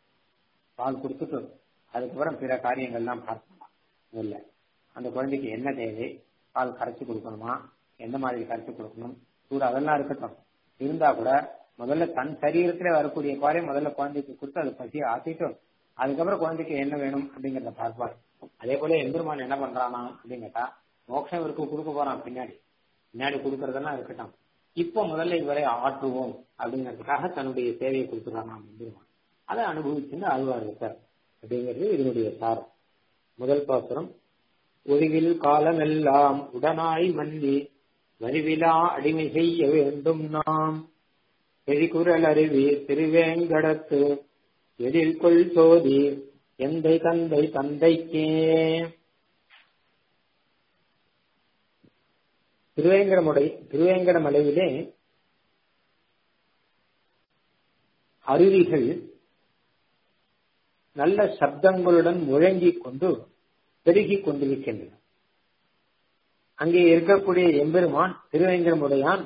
பால் கொடுத்துட்டு அதுக்கப்புறம் பிற காரியங்கள்லாம் பார்க்கலாம் இல்ல அந்த குழந்தைக்கு என்ன தேவை பால் கரைச்சி கொடுக்கணுமா எந்த மாதிரி கரைச்சி கொடுக்கணும் சூடு அதெல்லாம் இருக்கட்டும் இருந்தா கூட முதல்ல தன் சரீரத்துல வரக்கூடிய பாறை முதல்ல குழந்தைக்கு கொடுத்து அது பசியை ஆத்திட்டு அதுக்கப்புறம் குழந்தைக்கு என்ன வேணும் அப்படிங்கறத பார்ப்பார் அதே போல எம்பெருமான் என்ன பண்றானா அப்படின்னு கேட்டா மோட்சம் இவருக்கு கொடுக்க போறான் பின்னாடி பின்னாடி கொடுக்கறதெல்லாம் இருக்கட்டும் இப்போ முதல்ல இவரை ஆற்றுவோம் அப்படிங்கறதுக்காக தன்னுடைய சேவையை கொடுத்துறானா எம்பெருமான் அதை அனுபவிச்சுன்னு அழுவார் இருக்கார் அப்படிங்கிறது இதனுடைய சாரம் முதல் பாசுரம் ஒருவில் காலமெல்லாம் உடனாய் மன்னி வரிவிலா அடிமை செய்ய வேண்டும் நாம் எழிகுரல் அருவி திருவேங்கடத்து எழில் கொள் சோதி எந்தை தந்தை தந்தைக்கே திருவேங்கடமுடை திருவேங்கடமலையிலே அருவிகள் நல்ல சப்தங்களுடன் முழங்கிக் கொண்டு பெருகிக் கொண்டிருக்கின்றன அங்கே இருக்கக்கூடிய எம்பெருமான் திருவேங்கடமுடையான்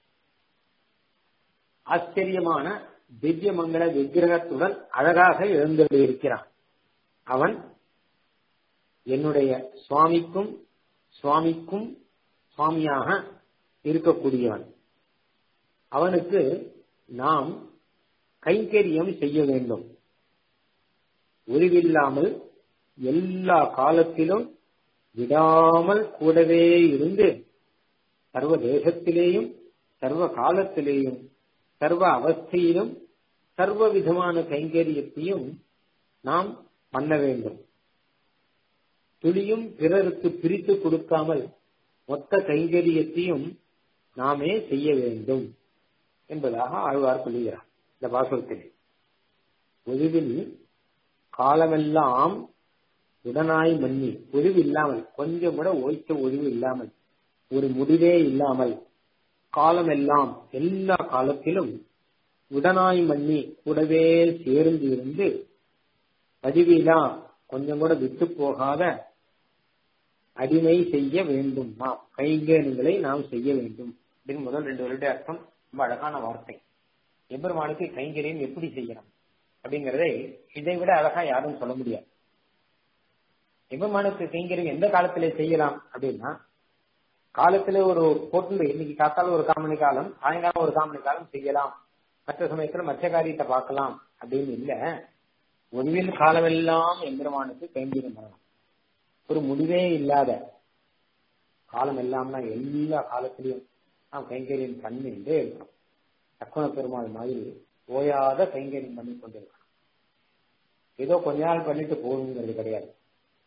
ஆச்சரியமான திவ்ய மங்கள விக்கிரகத்துடன் அழகாக எழுந்தெழுந்திருக்கிறான் அவன் என்னுடைய சுவாமிக்கும் சுவாமிக்கும் சுவாமியாக இருக்கக்கூடியவன் அவனுக்கு நாம் கைங்கரியம் செய்ய வேண்டும் உருவில்லாமல் எல்லா காலத்திலும் விடாமல் கூடவே இருந்து சர்வ தேசத்திலேயும் சர்வ காலத்திலேயும் சர்வ அவஸ்தையிலும் சர்வ விதமான கைங்கரியத்தையும் நாம் பண்ண வேண்டும் துளியும் பிறருக்கு பிரித்து கொடுக்காமல் மொத்த கைங்கரியத்தையும் நாமே செய்ய வேண்டும் என்பதாக ஆழ்வார் சொல்லுகிறார் இந்த பாசுரத்திலே ஒளிவில் காலமெல்லாம் உடனாய் மன்னி ஒழிவு இல்லாமல் கொஞ்சம் கூட ஓய்க்க ஒழிவு இல்லாமல் ஒரு முடிவே இல்லாமல் காலமெல்லாம் எல்லா காலத்திலும் உடனாய் மன்னி கூடவே சேர்ந்து இருந்து பதிவிலா கொஞ்சம் கூட விட்டு போகாத அடிமை செய்ய வேண்டும் நாம் கைங்கேணுகளை நாம் செய்ய வேண்டும் அப்படின்னு முதல் ரெண்டு வருட அர்த்தம் ரொம்ப அழகான வார்த்தை எம்பெருமானுக்கு கைங்கரியம் எப்படி செய்யணும் அப்படிங்கறதை இதை விட அழகா யாரும் சொல்ல முடியாது எம்பெருமானுக்கு கைங்கரியம் எந்த காலத்திலே செய்யலாம் அப்படின்னா காலத்துல ஒரு போட்டு இன்னைக்கு காத்தால ஒரு காமணி காலம் சாயங்காலம் ஒரு காமணி காலம் செய்யலாம் மற்ற சமயத்துல மற்ற காரியத்தை பார்க்கலாம் அப்படின்னு இல்ல ஒளிவில் காலமெல்லாம் எம்பெருமானுக்கு கைங்கரியம் பண்ணலாம் ஒரு முடிவே இல்லாத காலம் எல்லாம்னா எல்லா காலத்திலையும் நாம் கைங்கரியம் பண்ணிட்டு இருக்கோம் தக்குண பெருமாள் மாதிரி ஓயாத கைங்கரியம் பண்ணி கொண்டிருக்கணும் ஏதோ கொஞ்ச நாள் பண்ணிட்டு போகணுங்கிறது கிடையாது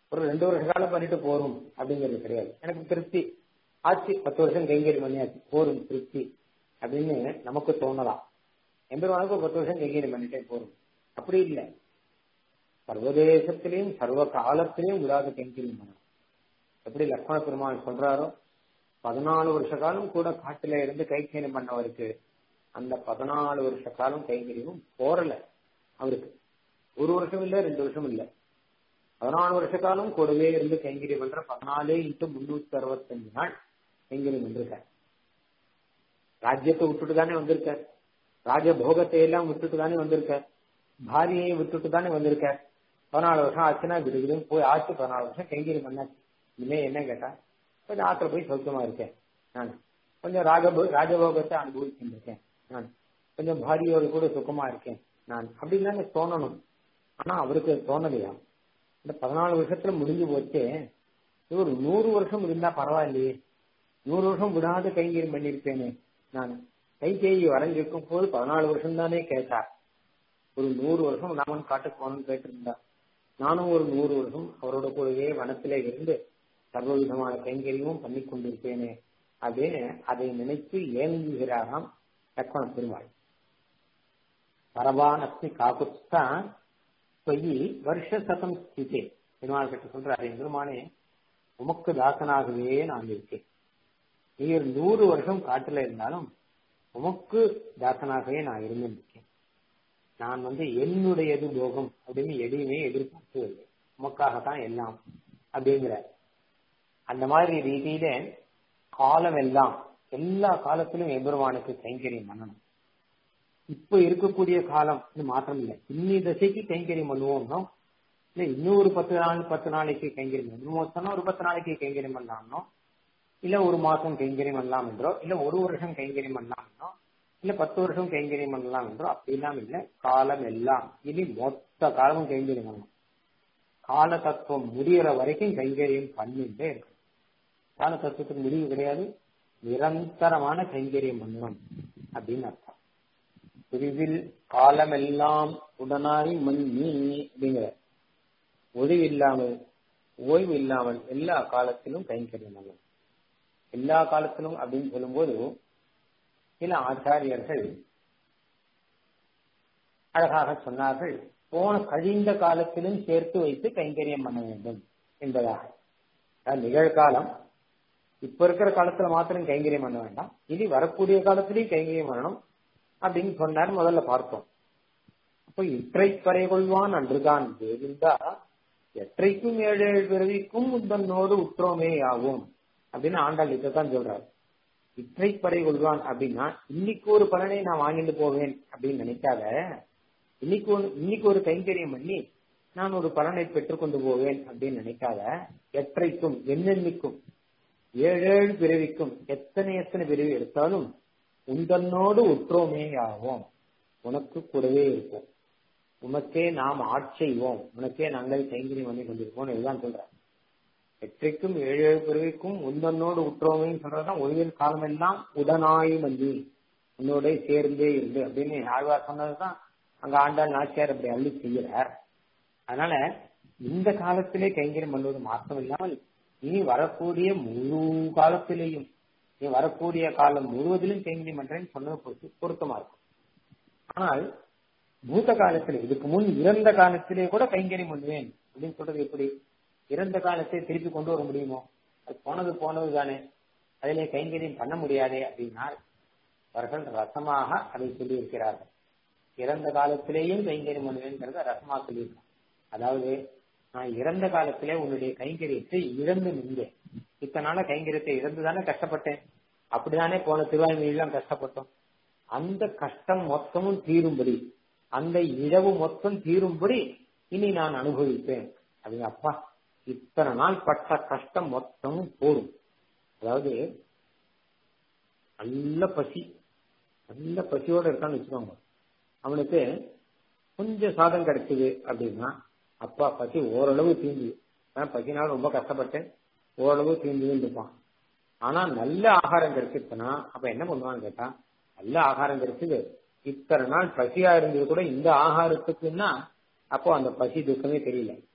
ஒரு ரெண்டு வருஷ காலம் பண்ணிட்டு போறோம் அப்படிங்கிறது கிடையாது எனக்கு திருப்தி ஆச்சு பத்து வருஷம் கைங்கறி பண்ணியாச்சு போரும் திருப்தி அப்படின்னு நமக்கு தோணலாம் எம்பெருமானுக்கு பத்து வருஷம் கைங்கறி பண்ணிட்டே போறோம் அப்படி இல்லை சர்வதேசத்திலையும் சர்வ காலத்திலையும் விடாத கைங்கறி பண்ணணும் எப்படி லக்ஷ்மண பெருமாள் சொல்றாரோ பதினாலு வருஷ காலம் கூட காட்டுல இருந்து கைங்கரியம் பண்ணவருக்கு அந்த பதினாலு வருஷ காலம் கைங்கரியமும் போறல அவருக்கு ஒரு வருஷம் இல்ல ரெண்டு வருஷம் இல்ல பதினாலு வருஷ காலம் கூடவே இருந்து கைங்கரியம் பண்ற பதினாலு இன்ட்டு முன்னூத்தி அறுபத்தஞ்சு நாள் கைங்கரியம் வந்திருக்க ராஜ்யத்தை விட்டுட்டு தானே வந்திருக்க ராஜபோகத்தை எல்லாம் விட்டுட்டு தானே வந்திருக்க பாரியை விட்டுட்டு தானே வந்திருக்க பதினாலு வருஷம் ஆச்சுன்னா விடுவிடுன்னு போய் ஆச்சு பதினாலு வருஷம் கைங்கரியம் பண்ணாச்சு இனிமே என்ன கேட்டா கொஞ்சம் ஆத்துல போய் சௌக்கியமா இருக்கேன் நான் கொஞ்சம் ராஜபோ ராஜபோகத்தை அனுபவிச்சுருக்கேன் நான் கொஞ்சம் பாரியோடு கூட சுகமா இருக்கேன் நான் அப்படின்னு தானே தோணணும் ஆனா அவருக்கு தோணலையா இந்த பதினாலு வருஷத்துல முடிஞ்சு போச்சு ஒரு நூறு வருஷம் இருந்தா பரவாயில்லையே நூறு வருஷம் விடாத கைங்கரியம் பண்ணியிருப்பேனே நான் கை தேய் வரைஞ்சிருக்கும் போது பதினாலு வருஷம் தானே கேட்டா ஒரு நூறு வருஷம் ராமன் காட்டுக்கு போகணும்னு கேட்டிருந்தா நானும் ஒரு நூறு வருஷம் அவரோட கூடவே வனத்திலே இருந்து சர்வ விதமான கைங்கரியமும் பண்ணி கொண்டிருப்பேனே அப்படின்னு அதை நினைத்து ஏங்குகிறாராம் லக்ஷ்மண பெருமாள் பரவான் அஸ்மி காக்குத்தா பொய் வருஷ சதம் ஸ்திதே பெருமாள் கிட்ட சொல்றாரு பெருமானே உமக்கு தாசனாகவே நான் இருக்கேன் நீ ஒரு நூறு வருஷம் காட்டுல இருந்தாலும் உமக்கு தாசனாகவே நான் இருந்திருக்கேன் நான் வந்து என்னுடையது போகம் அப்படின்னு எதையுமே எதிர்பார்த்து இல்லை உமக்காகத்தான் எல்லாம் அப்படிங்கிற அந்த மாதிரி ரீதியில காலம் எல்லாம் எல்லா காலத்திலும் எம்பெருமானுக்கு கைங்கரியம் பண்ணணும் இப்ப இருக்கக்கூடிய காலம் இது மாற்றம் இல்லை இன்னி தசைக்கு கைங்கரியம் பண்ணுவோம்னோ இல்ல இன்னும் ஒரு பத்து நாள் பத்து நாளைக்கு கைங்கரியம் பண்ணணும் ஒரு பத்து நாளைக்கு கைங்கரியம் பண்ணலாம்னோ இல்ல ஒரு மாசம் கைங்கரியம் பண்ணலாம் என்றோ இல்ல ஒரு வருஷம் கைங்கரியம் பண்ணலாம் என்றோ இல்ல பத்து வருஷம் கைங்கரியம் பண்ணலாம் என்றோ அப்படிலாம் இல்ல காலம் எல்லாம் இனி மொத்த காலமும் கைங்கரியம் பண்ணணும் கால தத்துவம் முடிகிற வரைக்கும் கைங்கரியம் பண்ணிட்டே இருக்கணும் கால தத்துவத்துக்கு முடிவு கிடையாது நிரந்தரமான கைங்கரியம் பண்ணணும் அப்படின்னு அர்த்தம் பிரிவில் காலமெல்லாம் உடனாய் மண்ணி அப்படிங்கிற ஒழிவு இல்லாமல் ஓய்வு இல்லாமல் எல்லா காலத்திலும் கைங்கரியம் பண்ணணும் எல்லா காலத்திலும் அப்படின்னு சொல்லும்போது சில ஆச்சாரியர்கள் அழகாக சொன்னார்கள் போன கழிந்த காலத்திலும் சேர்த்து வைத்து கைங்கரியம் பண்ண வேண்டும் என்பதாக நிகழ்காலம் இப்ப இருக்கிற காலத்துல மாத்திரம் கைங்கரியம் பண்ண வேண்டாம் இனி வரக்கூடிய காலத்திலையும் கைங்கரியம் பண்ணணும் அப்படின்னு சொன்னார் முதல்ல பார்த்தோம் அப்போ இற்றை பறை கொள்வான் அன்றுதான் தேவிந்தா எற்றைக்கும் ஏழு ஏழு பிறவிக்கும் உந்தன்னோடு உற்றோமே ஆகும் அப்படின்னு ஆண்டாள் இதைத்தான் சொல்றாரு இற்றை பறை கொள்வான் அப்படின்னா இன்னைக்கு ஒரு பலனை நான் வாங்கிட்டு போவேன் அப்படின்னு நினைக்காத இன்னைக்கு ஒரு இன்னைக்கு ஒரு கைங்கரியம் பண்ணி நான் ஒரு பலனை பெற்றுக்கொண்டு போவேன் அப்படின்னு நினைக்காத எற்றைக்கும் என்னென்னைக்கும் ஏழு ஏழு பிறவிக்கும் எத்தனை எத்தனை பிறவி எடுத்தாலும் உந்தன்னோடு உற்றோமே ஆவோம் உனக்கு கூடவே இருப்போம் உனக்கே நாம் ஆட்செய்வோம் உனக்கே நாங்கள் கைங்கரியம் பண்ணி கொண்டிருப்போம் இதுதான் சொல்றேன் எற்றைக்கும் ஏழு ஏழு பிறவிக்கும் உந்தன்னோடு உற்றோமைன்னு சொல்றதுதான் ஒளியல் காலம் எல்லாம் உடனாய் மந்தி உன்னோட சேர்ந்தே இருந்து அப்படின்னு ஆழ்வார் சொன்னதுதான் அங்க ஆண்டாள் நாச்சியார் அப்படி அள்ளி செய்கிறார் அதனால இந்த காலத்திலே கைங்கரியம் பண்ணுவது மாற்றம் இல்லாமல் இனி வரக்கூடிய முழு காலத்திலேயும் நீ வரக்கூடிய காலம் முழுவதிலும் கைங்கரியம் பண்றேன்னு சொன்னது பொறுத்து பொருத்தமா இருக்கும் ஆனால் பூத காலத்திலே இதுக்கு முன் இறந்த காலத்திலே கூட கைங்கரியம் பண்ணுவேன் அப்படின்னு சொல்றது எப்படி இறந்த காலத்தை திருப்பி கொண்டு வர முடியுமோ அது போனது போனது தானே அதிலே கைங்கரியம் பண்ண முடியாதே அப்படின்னா அவர்கள் ரசமாக அதை சொல்லி இருக்கிறார்கள் இறந்த காலத்திலேயும் கைங்கரியம் பண்ணுவேங்கிறத ரசமா சொல்லியிருக்காங்க அதாவது நான் இறந்த காலத்திலே உன்னுடைய கைங்கரியத்தை இழந்து நின்றேன் இத்தனால கைங்கரியத்தை இழந்து தானே கஷ்டப்பட்டேன் அப்படிதானே போன திருவாய்மொழியெல்லாம் கஷ்டப்பட்டோம் அந்த கஷ்டம் மொத்தமும் தீரும்படி அந்த இழவு மொத்தம் தீரும்படி இனி நான் அனுபவிப்பேன் அப்படிங்க அப்பா இத்தனை நாள் பட்ட கஷ்டம் மொத்தமும் போடும் அதாவது நல்ல பசி நல்ல பசியோட இருக்கான்னு வச்சுக்கோங்க அவனுக்கு கொஞ்சம் சாதம் கிடைச்சது அப்படின்னா அப்பா பசி ஓரளவு தீந்து பசினால ரொம்ப கஷ்டப்பட்டேன் ஓரளவு தீந்துன்னு இருப்பான் ஆனா நல்ல ஆகாரம் கிடைச்சிருச்சுன்னா அப்ப என்ன பண்ணுவான்னு கேட்டா நல்ல ஆகாரம் கிடைச்சது இத்தனை நாள் பசியா இருந்தது கூட இந்த ஆகாரத்துக்குன்னா அப்போ அந்த பசி துக்கமே தெரியல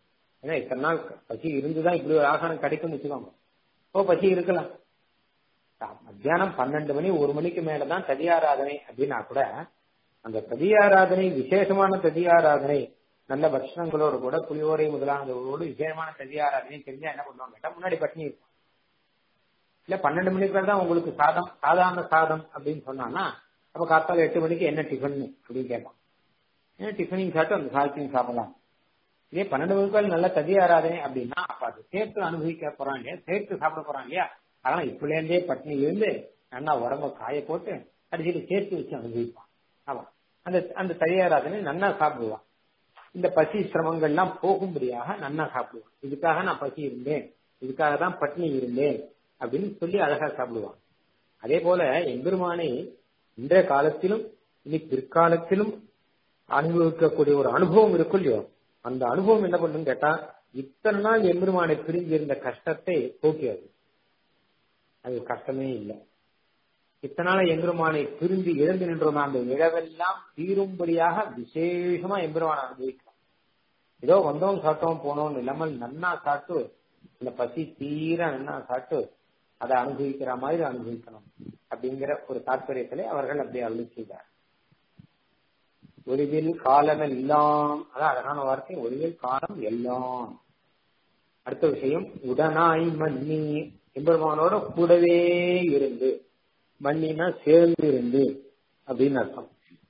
ஏன்னா இத்தனை நாள் பசி இருந்துதான் இப்படி ஒரு ஆகாரம் கிடைக்கும்னு வச்சுக்கோங்க ஓ பசி இருக்கலாம் மத்தியானம் பன்னெண்டு மணி ஒரு மணிக்கு மேலதான் ததியாராதனை அப்படின்னா கூட அந்த ததியாராதனை விசேஷமான ததியாராதனை நல்ல பட்சணங்களோடு கூட புளியோரை முதலானதோடு விசேஷமான ததியாராதனை தெரிஞ்சா என்ன பண்ணுவாங்க கேட்டா முன்னாடி பட்னி இருக்கும் இல்ல பன்னெண்டு மணிக்கு தான் உங்களுக்கு சாதம் சாதாரண சாதம் அப்படின்னு சொன்னான்னா அப்ப காத்தால எட்டு மணிக்கு என்ன டிஃபன் அப்படின்னு கேட்பான் ஏன்னா டிஃபனையும் சாப்பிட்டு அந்த சாதத்தையும் சாப்பிடலாம் இதே பன்னெண்டு மணிக்கு நல்ல ததி ஆராதனை அப்படின்னா அப்ப அது சேர்த்து அனுபவிக்க போறான் இல்லையா சேர்த்து சாப்பிட போறான் இல்லையா அதனால இப்பல இருந்தே பட்னி இருந்து நல்லா உடம்ப காய போட்டு அடிச்சுட்டு சேர்த்து வச்சு அனுபவிப்பான் ஆமா அந்த அந்த தயாராதனை நன்னா சாப்பிடுவான் இந்த பசி சிரமங்கள்லாம் போகும்படியாக நன்னா சாப்பிடுவான் இதுக்காக நான் பசி இருந்தேன் இதுக்காக தான் பட்னி இருந்தேன் அப்படின்னு சொல்லி அழகா சாப்பிடுவான் அதே போல எம்பெருமானை இன்றைய காலத்திலும் இனி பிற்காலத்திலும் அனுபவிக்கக்கூடிய ஒரு அனுபவம் இருக்கும் இல்லையோ அந்த அனுபவம் என்ன பண்ணுன்னு கேட்டா இத்தனை நாள் எம்பெருமானை பிரிஞ்சு இருந்த கஷ்டத்தை போக்கியது அது கஷ்டமே இல்லை இத்தனை நாள் எம்பெருமானை பிரிந்து இழந்து நின்றோம் அந்த இழவெல்லாம் தீரும்படியாக விசேஷமா எம்பெருமானை அனுபவிக்கலாம் ஏதோ வந்தோம் சாப்பிட்டோம் போனோம் இல்லாமல் நன்னா சாப்பிட்டு இந்த பசி தீர நன்னா சாப்பிட்டு அதை அனுபவிக்கிற மாதிரி அனுபவிக்கணும் அப்படிங்கிற ஒரு தாற்பயத்திலே அவர்கள் அப்படி அருள் செய்தார் ஒளிவில் காலம் எல்லாம் அதான் அழகான வார்த்தை ஒளிவில் காலம் எல்லாம் அடுத்த விஷயம் உடனாய் மன்னி எம்பெருமானோட கூடவே இருந்து மன்னினா சேர்ந்து இருந்து அப்படின்னு அர்த்தம்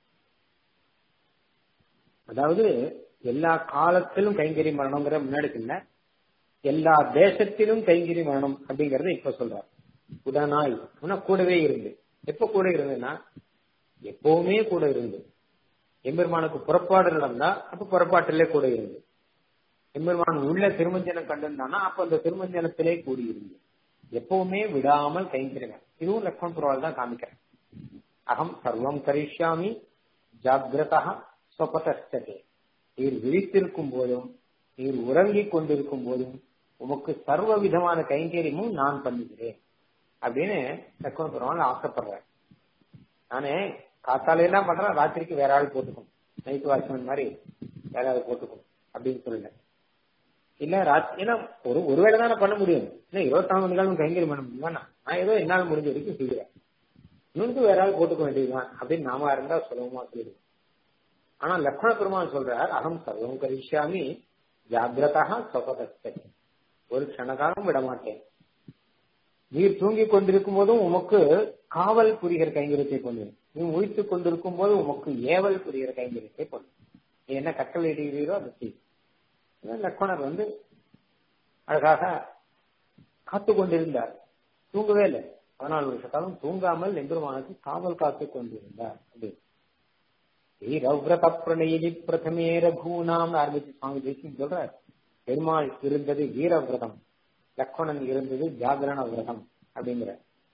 அதாவது எல்லா காலத்திலும் கைங்கறி மரணங்கிற முன்னாடி இல்ல எல்லா தேசத்திலும் கைங்கறி மரணம் அப்படிங்கறத இப்ப சொல்றார் உடனாய் கூடவே இருந்து எப்ப கூட இருந்துன்னா எப்பவுமே கூட இருந்து எம்பெருமானுக்கு புறப்பாடு நடந்தா அப்ப புறப்பாட்டிலே கூட இருந்து எம்பெருமான் உள்ள திருமஞ்சனம் கண்டிருந்தானா அப்ப அந்த திருமஞ்சனத்திலே கூடியிருந்து எப்பவுமே விடாமல் கைங்கிறவன் இதுவும் லக்ஷ்மண் புறவால் தான் காமிக்கிறேன் அகம் சர்வம் கரிஷ்யாமி ஜாகிரதா சொபதே நீர் விழித்திருக்கும் போதும் நீர் உறங்கிக் கொண்டிருக்கும் போதும் உமக்கு சர்வ விதமான கைங்கரியமும் நான் பண்ணுகிறேன் அப்படின்னு லக்ஷ்மண புறவால் ஆசைப்படுறேன் நானே காத்தால எல்லாம் பண்றேன் ராத்திரிக்கு வேற ஆள் போட்டுக்கணும் நைட் வாட்ச்மேன் மாதிரி வேற ஆள் போட்டுக்கணும் அப்படின்னு சொல்லல இல்ல ராத்திரி ஏன்னா ஒரு ஒருவேளை தானே பண்ண முடியும் ஏன்னா இருபத்தி நாலு மணி நேரம் கைங்கரியம் பண்ண முடியுமா நான் ஏதோ என்னால் முடிஞ்ச வரைக்கும் செய்கிறேன் இன்னொன்று வேற ஆள் போட்டுக்க வேண்டியதுதான் அப்படின்னு நாம இருந்தா சுலபமா சொல்லிடுவோம் ஆனா லக்ஷ்மண பெருமான் சொல்றார் அகம் சர்வம் கரிஷ்யாமி ஜாகிரதா சொபதஸ்தே ஒரு க்ஷணகாலம் விட மாட்டேன் நீர் தூங்கிக் கொண்டிருக்கும் போதும் உமக்கு காவல் புரிகிற கைங்கரியத்தை கொண்டு நீ முழித்துக் கொண்டிருக்கும் போது உமக்கு ஏவல் புரிகிற கைங்கரியத்தை கொண்டு நீ என்ன கட்டளை இடுகிறீரோ அதை செய் லக்ஷ்மணர் வந்து அழகாக காத்து கொண்டிருந்தார் தூங்கவே இல்லை பதினாலு வருஷ காலம் தூங்காமல் எம்பெருமானுக்கு காவல் காத்து கொண்டிருந்தார் அப்படின்னு வீரவிரத பிரணயினி பிரதமே ரகூனாம் ஆரம்பிச்சு சுவாமி தேசியம் சொல்றார் பெருமாள் இருந்தது வீரவிரதம் லக்ஷ்மணன் இருந்தது ஜாகரண விரதம் அப்படிங்கிற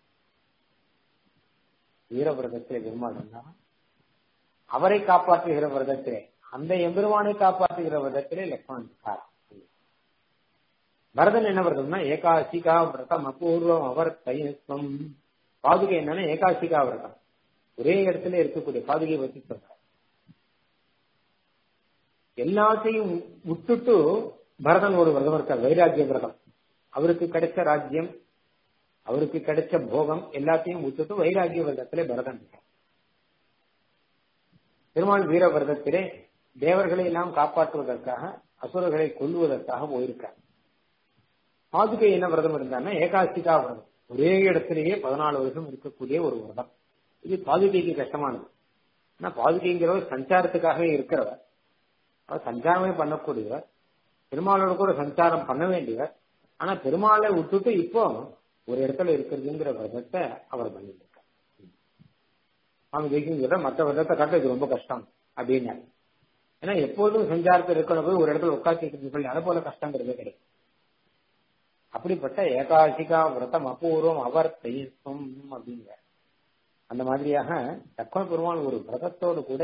வீரவிரதத்திலே பெருமாள் இருந்தா அவரை காப்பாற்றுகிற விரதத்திலே அந்த எம்பெருமானை காப்பாற்றுகிற விரதத்திலே லக்ஷ்மணன் இருக்கார் பரதன் என்ன விரதம்னா ஏகாசிகா விரதம் அபூர்வம் அவர் தையஸ்வம் பாதுகை என்னன்னா ஏகாசிகா விரதம் ஒரே இடத்துல இருக்கக்கூடிய பாதுகையை பத்தி சொல்றார் எல்லாத்தையும் விட்டுட்டு பரதன் ஒரு விரதம் இருக்கார் வைராக்கிய விரதம் அவருக்கு கிடைச்ச ராஜ்யம் அவருக்கு கிடைச்ச போகம் எல்லாத்தையும் விட்டுட்டு வைராகிய விரதத்திலே பரதன் இருக்கார் பெருமாள் வீர விரதத்திலே தேவர்களை எல்லாம் காப்பாற்றுவதற்காக அசுரர்களை கொல்லுவதற்காக போயிருக்கார் பாதுகை என்ன விரதம் இருந்தான்னா ஏகாசிகா விரதம் ஒரே இடத்திலேயே பதினாலு வருஷம் இருக்கக்கூடிய ஒரு விரதம் இது பாதுகைக்கு கஷ்டமானது ஆனா பாதுகைங்கிறவர் சஞ்சாரத்துக்காகவே இருக்கிறவர் அவர் சஞ்சாரமே பண்ணக்கூடியவர் பெருமாளோட கூட சஞ்சாரம் பண்ண வேண்டியவர் ஆனா பெருமாளை விட்டுட்டு இப்போ ஒரு இடத்துல இருக்கிறதுங்கிற விரதத்தை அவர் பண்ணியிருக்கார் அவங்க ஜெயிக்கிற மற்ற விரதத்தை காட்ட இது ரொம்ப கஷ்டம் அப்படின்னு ஏன்னா எப்போதும் சஞ்சாரத்தில் இருக்கிற போய் ஒரு இடத்துல உட்காந்து சொல்லி அதை போல கஷ்டங்கிறதே கிடையாது அப்படிப்பட்ட ஏகாசிகா விரதம் அபூர்வம் அவர் தெய்வம் அப்படிங்கிற அந்த மாதிரியாக தக்கன பெருமாள் ஒரு விரதத்தோடு கூட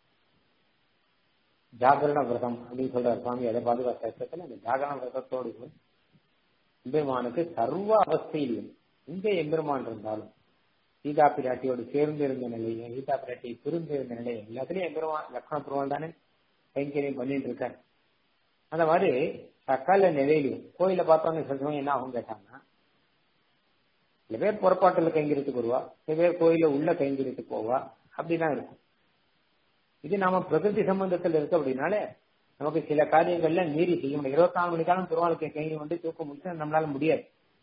ஜாகரண விரதம் அப்படின்னு சொல்றாரு சுவாமி அதை பாதுகாத்த அந்த ஜாகரண விரதத்தோடு கூட எம்பெருமானுக்கு சர்வ அவஸ்தையிலும் எங்க எம்பெருமான் இருந்தாலும் சீதா பிராட்டியோடு சேர்ந்து இருந்த நிலையை சீதா பிராட்டியை பிரிந்து இருந்த நிலையை எல்லாத்துலயும் எம்பெருமான் லக்ஷ்மண பெருமாள் தானே கைங்கரியம் பண்ணிட்டு இருக்கார் அந்த மாதிரி சகல நிலையிலையும் கோயில பார்த்தோன்னு சில சமயம் என்ன ஆகும் கேட்டாங்கன்னா சில பேர் புறப்பாட்டுல கைங்கரியத்துக்கு வருவா சில பேர் கோயில உள்ள கைங்கரியத்துக்கு போவா அப்படிதான் இருக்கும் இது நாம பிரகிருதி சம்பந்தத்தில் இருக்கு அப்படின்னாலே நமக்கு சில காரியங்கள்ல மீறி செய்ய முடியும் இருபத்தி நாலு மணி காலம் திருவாளுக்கு கைங்கரியம் வந்து தூக்க முடிச்சு நம்மளால முடியாது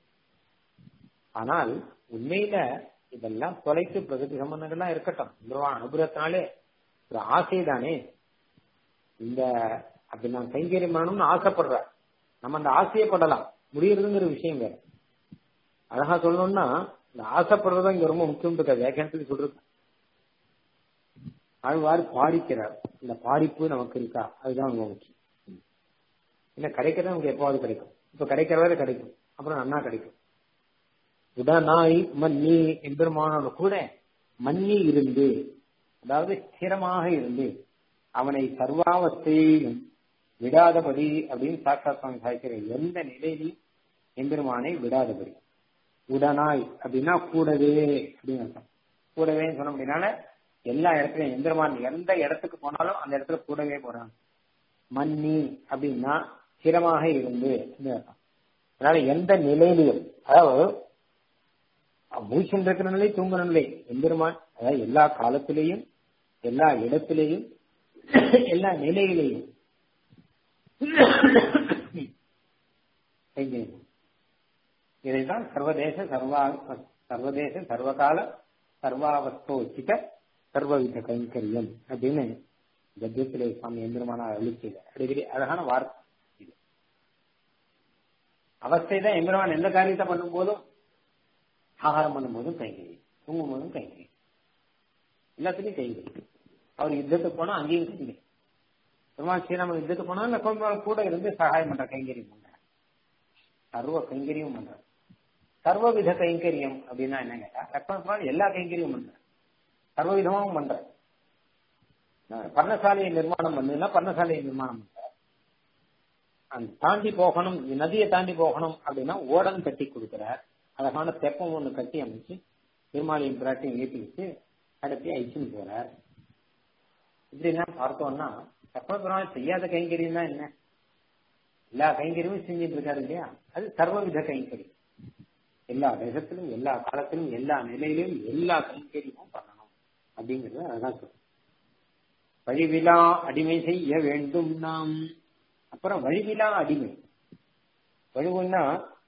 ஆனால் உண்மையில இதெல்லாம் தொலைத்து பிரகிருதி சம்பந்தங்கள்லாம் இருக்கட்டும் திருவான் அனுபவத்தினாலே ஒரு ஆசை தானே இந்த அப்படி நான் கைங்கரியம் பண்ணணும்னு ஆசைப்படுற நம்ம அந்த ஆசையப்படலாம் முடியறதுங்கிற விஷயம் வேற அழகா சொல்லணும்னா இந்த ஆசைப்படுறது இங்க ரொம்ப முக்கியம் இருக்க வேகன்சி சொல்றது ஆழ்வார் பாரிக்கிறார் இந்த பாரிப்பு நமக்கு இருக்கா அதுதான் ரொம்ப முக்கியம் இல்ல கிடைக்கிறது நமக்கு எப்பாவது கிடைக்கும் இப்ப கிடைக்கிற வரை கிடைக்கும் அப்புறம் நன்னா கிடைக்கும் உடனாய் மன்னி எம்பெருமானோட கூட மன்னி இருந்து அதாவது ஸ்திரமாக இருந்து அவனை சர்வாவஸ்தையிலும் விடாதபடி அப்படின்னு சாட்சாத் சுவாமி சாய்க்கிற எந்த நிலையிலையும் எம்பெருமானை விடாதபடி உடனாய் அப்படின்னா கூடவே அப்படின்னு அர்த்தம் கூடவே சொன்ன அப்படின்னால எல்லா இடத்துலயும் எம்பெருமான் எந்த இடத்துக்கு போனாலும் அந்த இடத்துல கூடவே போறான் மன்னி அப்படின்னா ஸ்திரமாக இருந்து அர்த்தம் அதனால எந்த நிலையிலையும் அதாவது மூச்சுன்னு இருக்கிற நிலை தூங்குற நிலை எம்பெருமான் அதாவது எல்லா காலத்திலேயும் எல்லா இடத்திலேயும் எல்லா நிலையிலையும் இதைதான் சர்வதேச சர்வா சர்வதேச சர்வகால சர்வாவஸ்தோச்சித சர்வவித கைங்கரியம் அப்படின்னு கத்தியத்திலே சுவாமி எம்பெருமான அருளி செய்தார் அடிக்கடி அழகான வார்த்தை இது அவஸ்தை தான் எம்பெருமான் எந்த காரியத்தை பண்ணும் போதும் ஆகாரம் பண்ணும்போதும் கைங்கறி தூங்கும் போதும் கைங்கறி எல்லாத்துலயும் கைங்கறி அவர் யுத்தத்துக்கு போனா அங்கேயும் கைங்கறி பெருமாள் ஸ்ரீராமன் யுத்தத்துக்கு போனா இல்ல கொஞ்சம் கூட இருந்து சகாயம் பண்ற கைங்கரியம் பண்ற சர்வ கைங்கரியம் பண்ற சர்வவித கைங்கரியம் அப்படின்னா என்ன கேட்டா லக்ஷ்மண எல்லா கைங்கரியம் பண்ற சர்வவிதமாவும் பண்ற பர்ணசாலையை நிர்மாணம் பண்ணுன்னா பர்ணசாலையை நிர்மாணம் பண்ற அந்த தாண்டி போகணும் நதியை தாண்டி போகணும் அப்படின்னா ஓடம் கட்டி கொடுக்கிறார் அழகான தெப்பம் ஒண்ணு கட்டி அமைச்சு பெருமாளையும் பிராட்டியும் ஏற்றி வச்சு அடுத்து ஐச்சுன்னு போறார் இப்படிலாம் பார்த்தோம்னா தெப்ப பெருமாள் செய்யாத கைங்கரியம் தான் என்ன எல்லா கைங்கரியமும் செஞ்சுட்டு இருக்காரு இல்லையா அது சர்வவித கைங்கரியம் எல்லா தேசத்திலும் எல்லா காலத்திலும் எல்லா நிலையிலும் எல்லா கைங்கரியமும் பண்ணணும் அப்படிங்கறது அதான் சொல்றோம் வழிவிழா அடிமை செய்ய வேண்டும் நாம் அப்புறம் வழிவிழா அடிமை வழிவுன்னா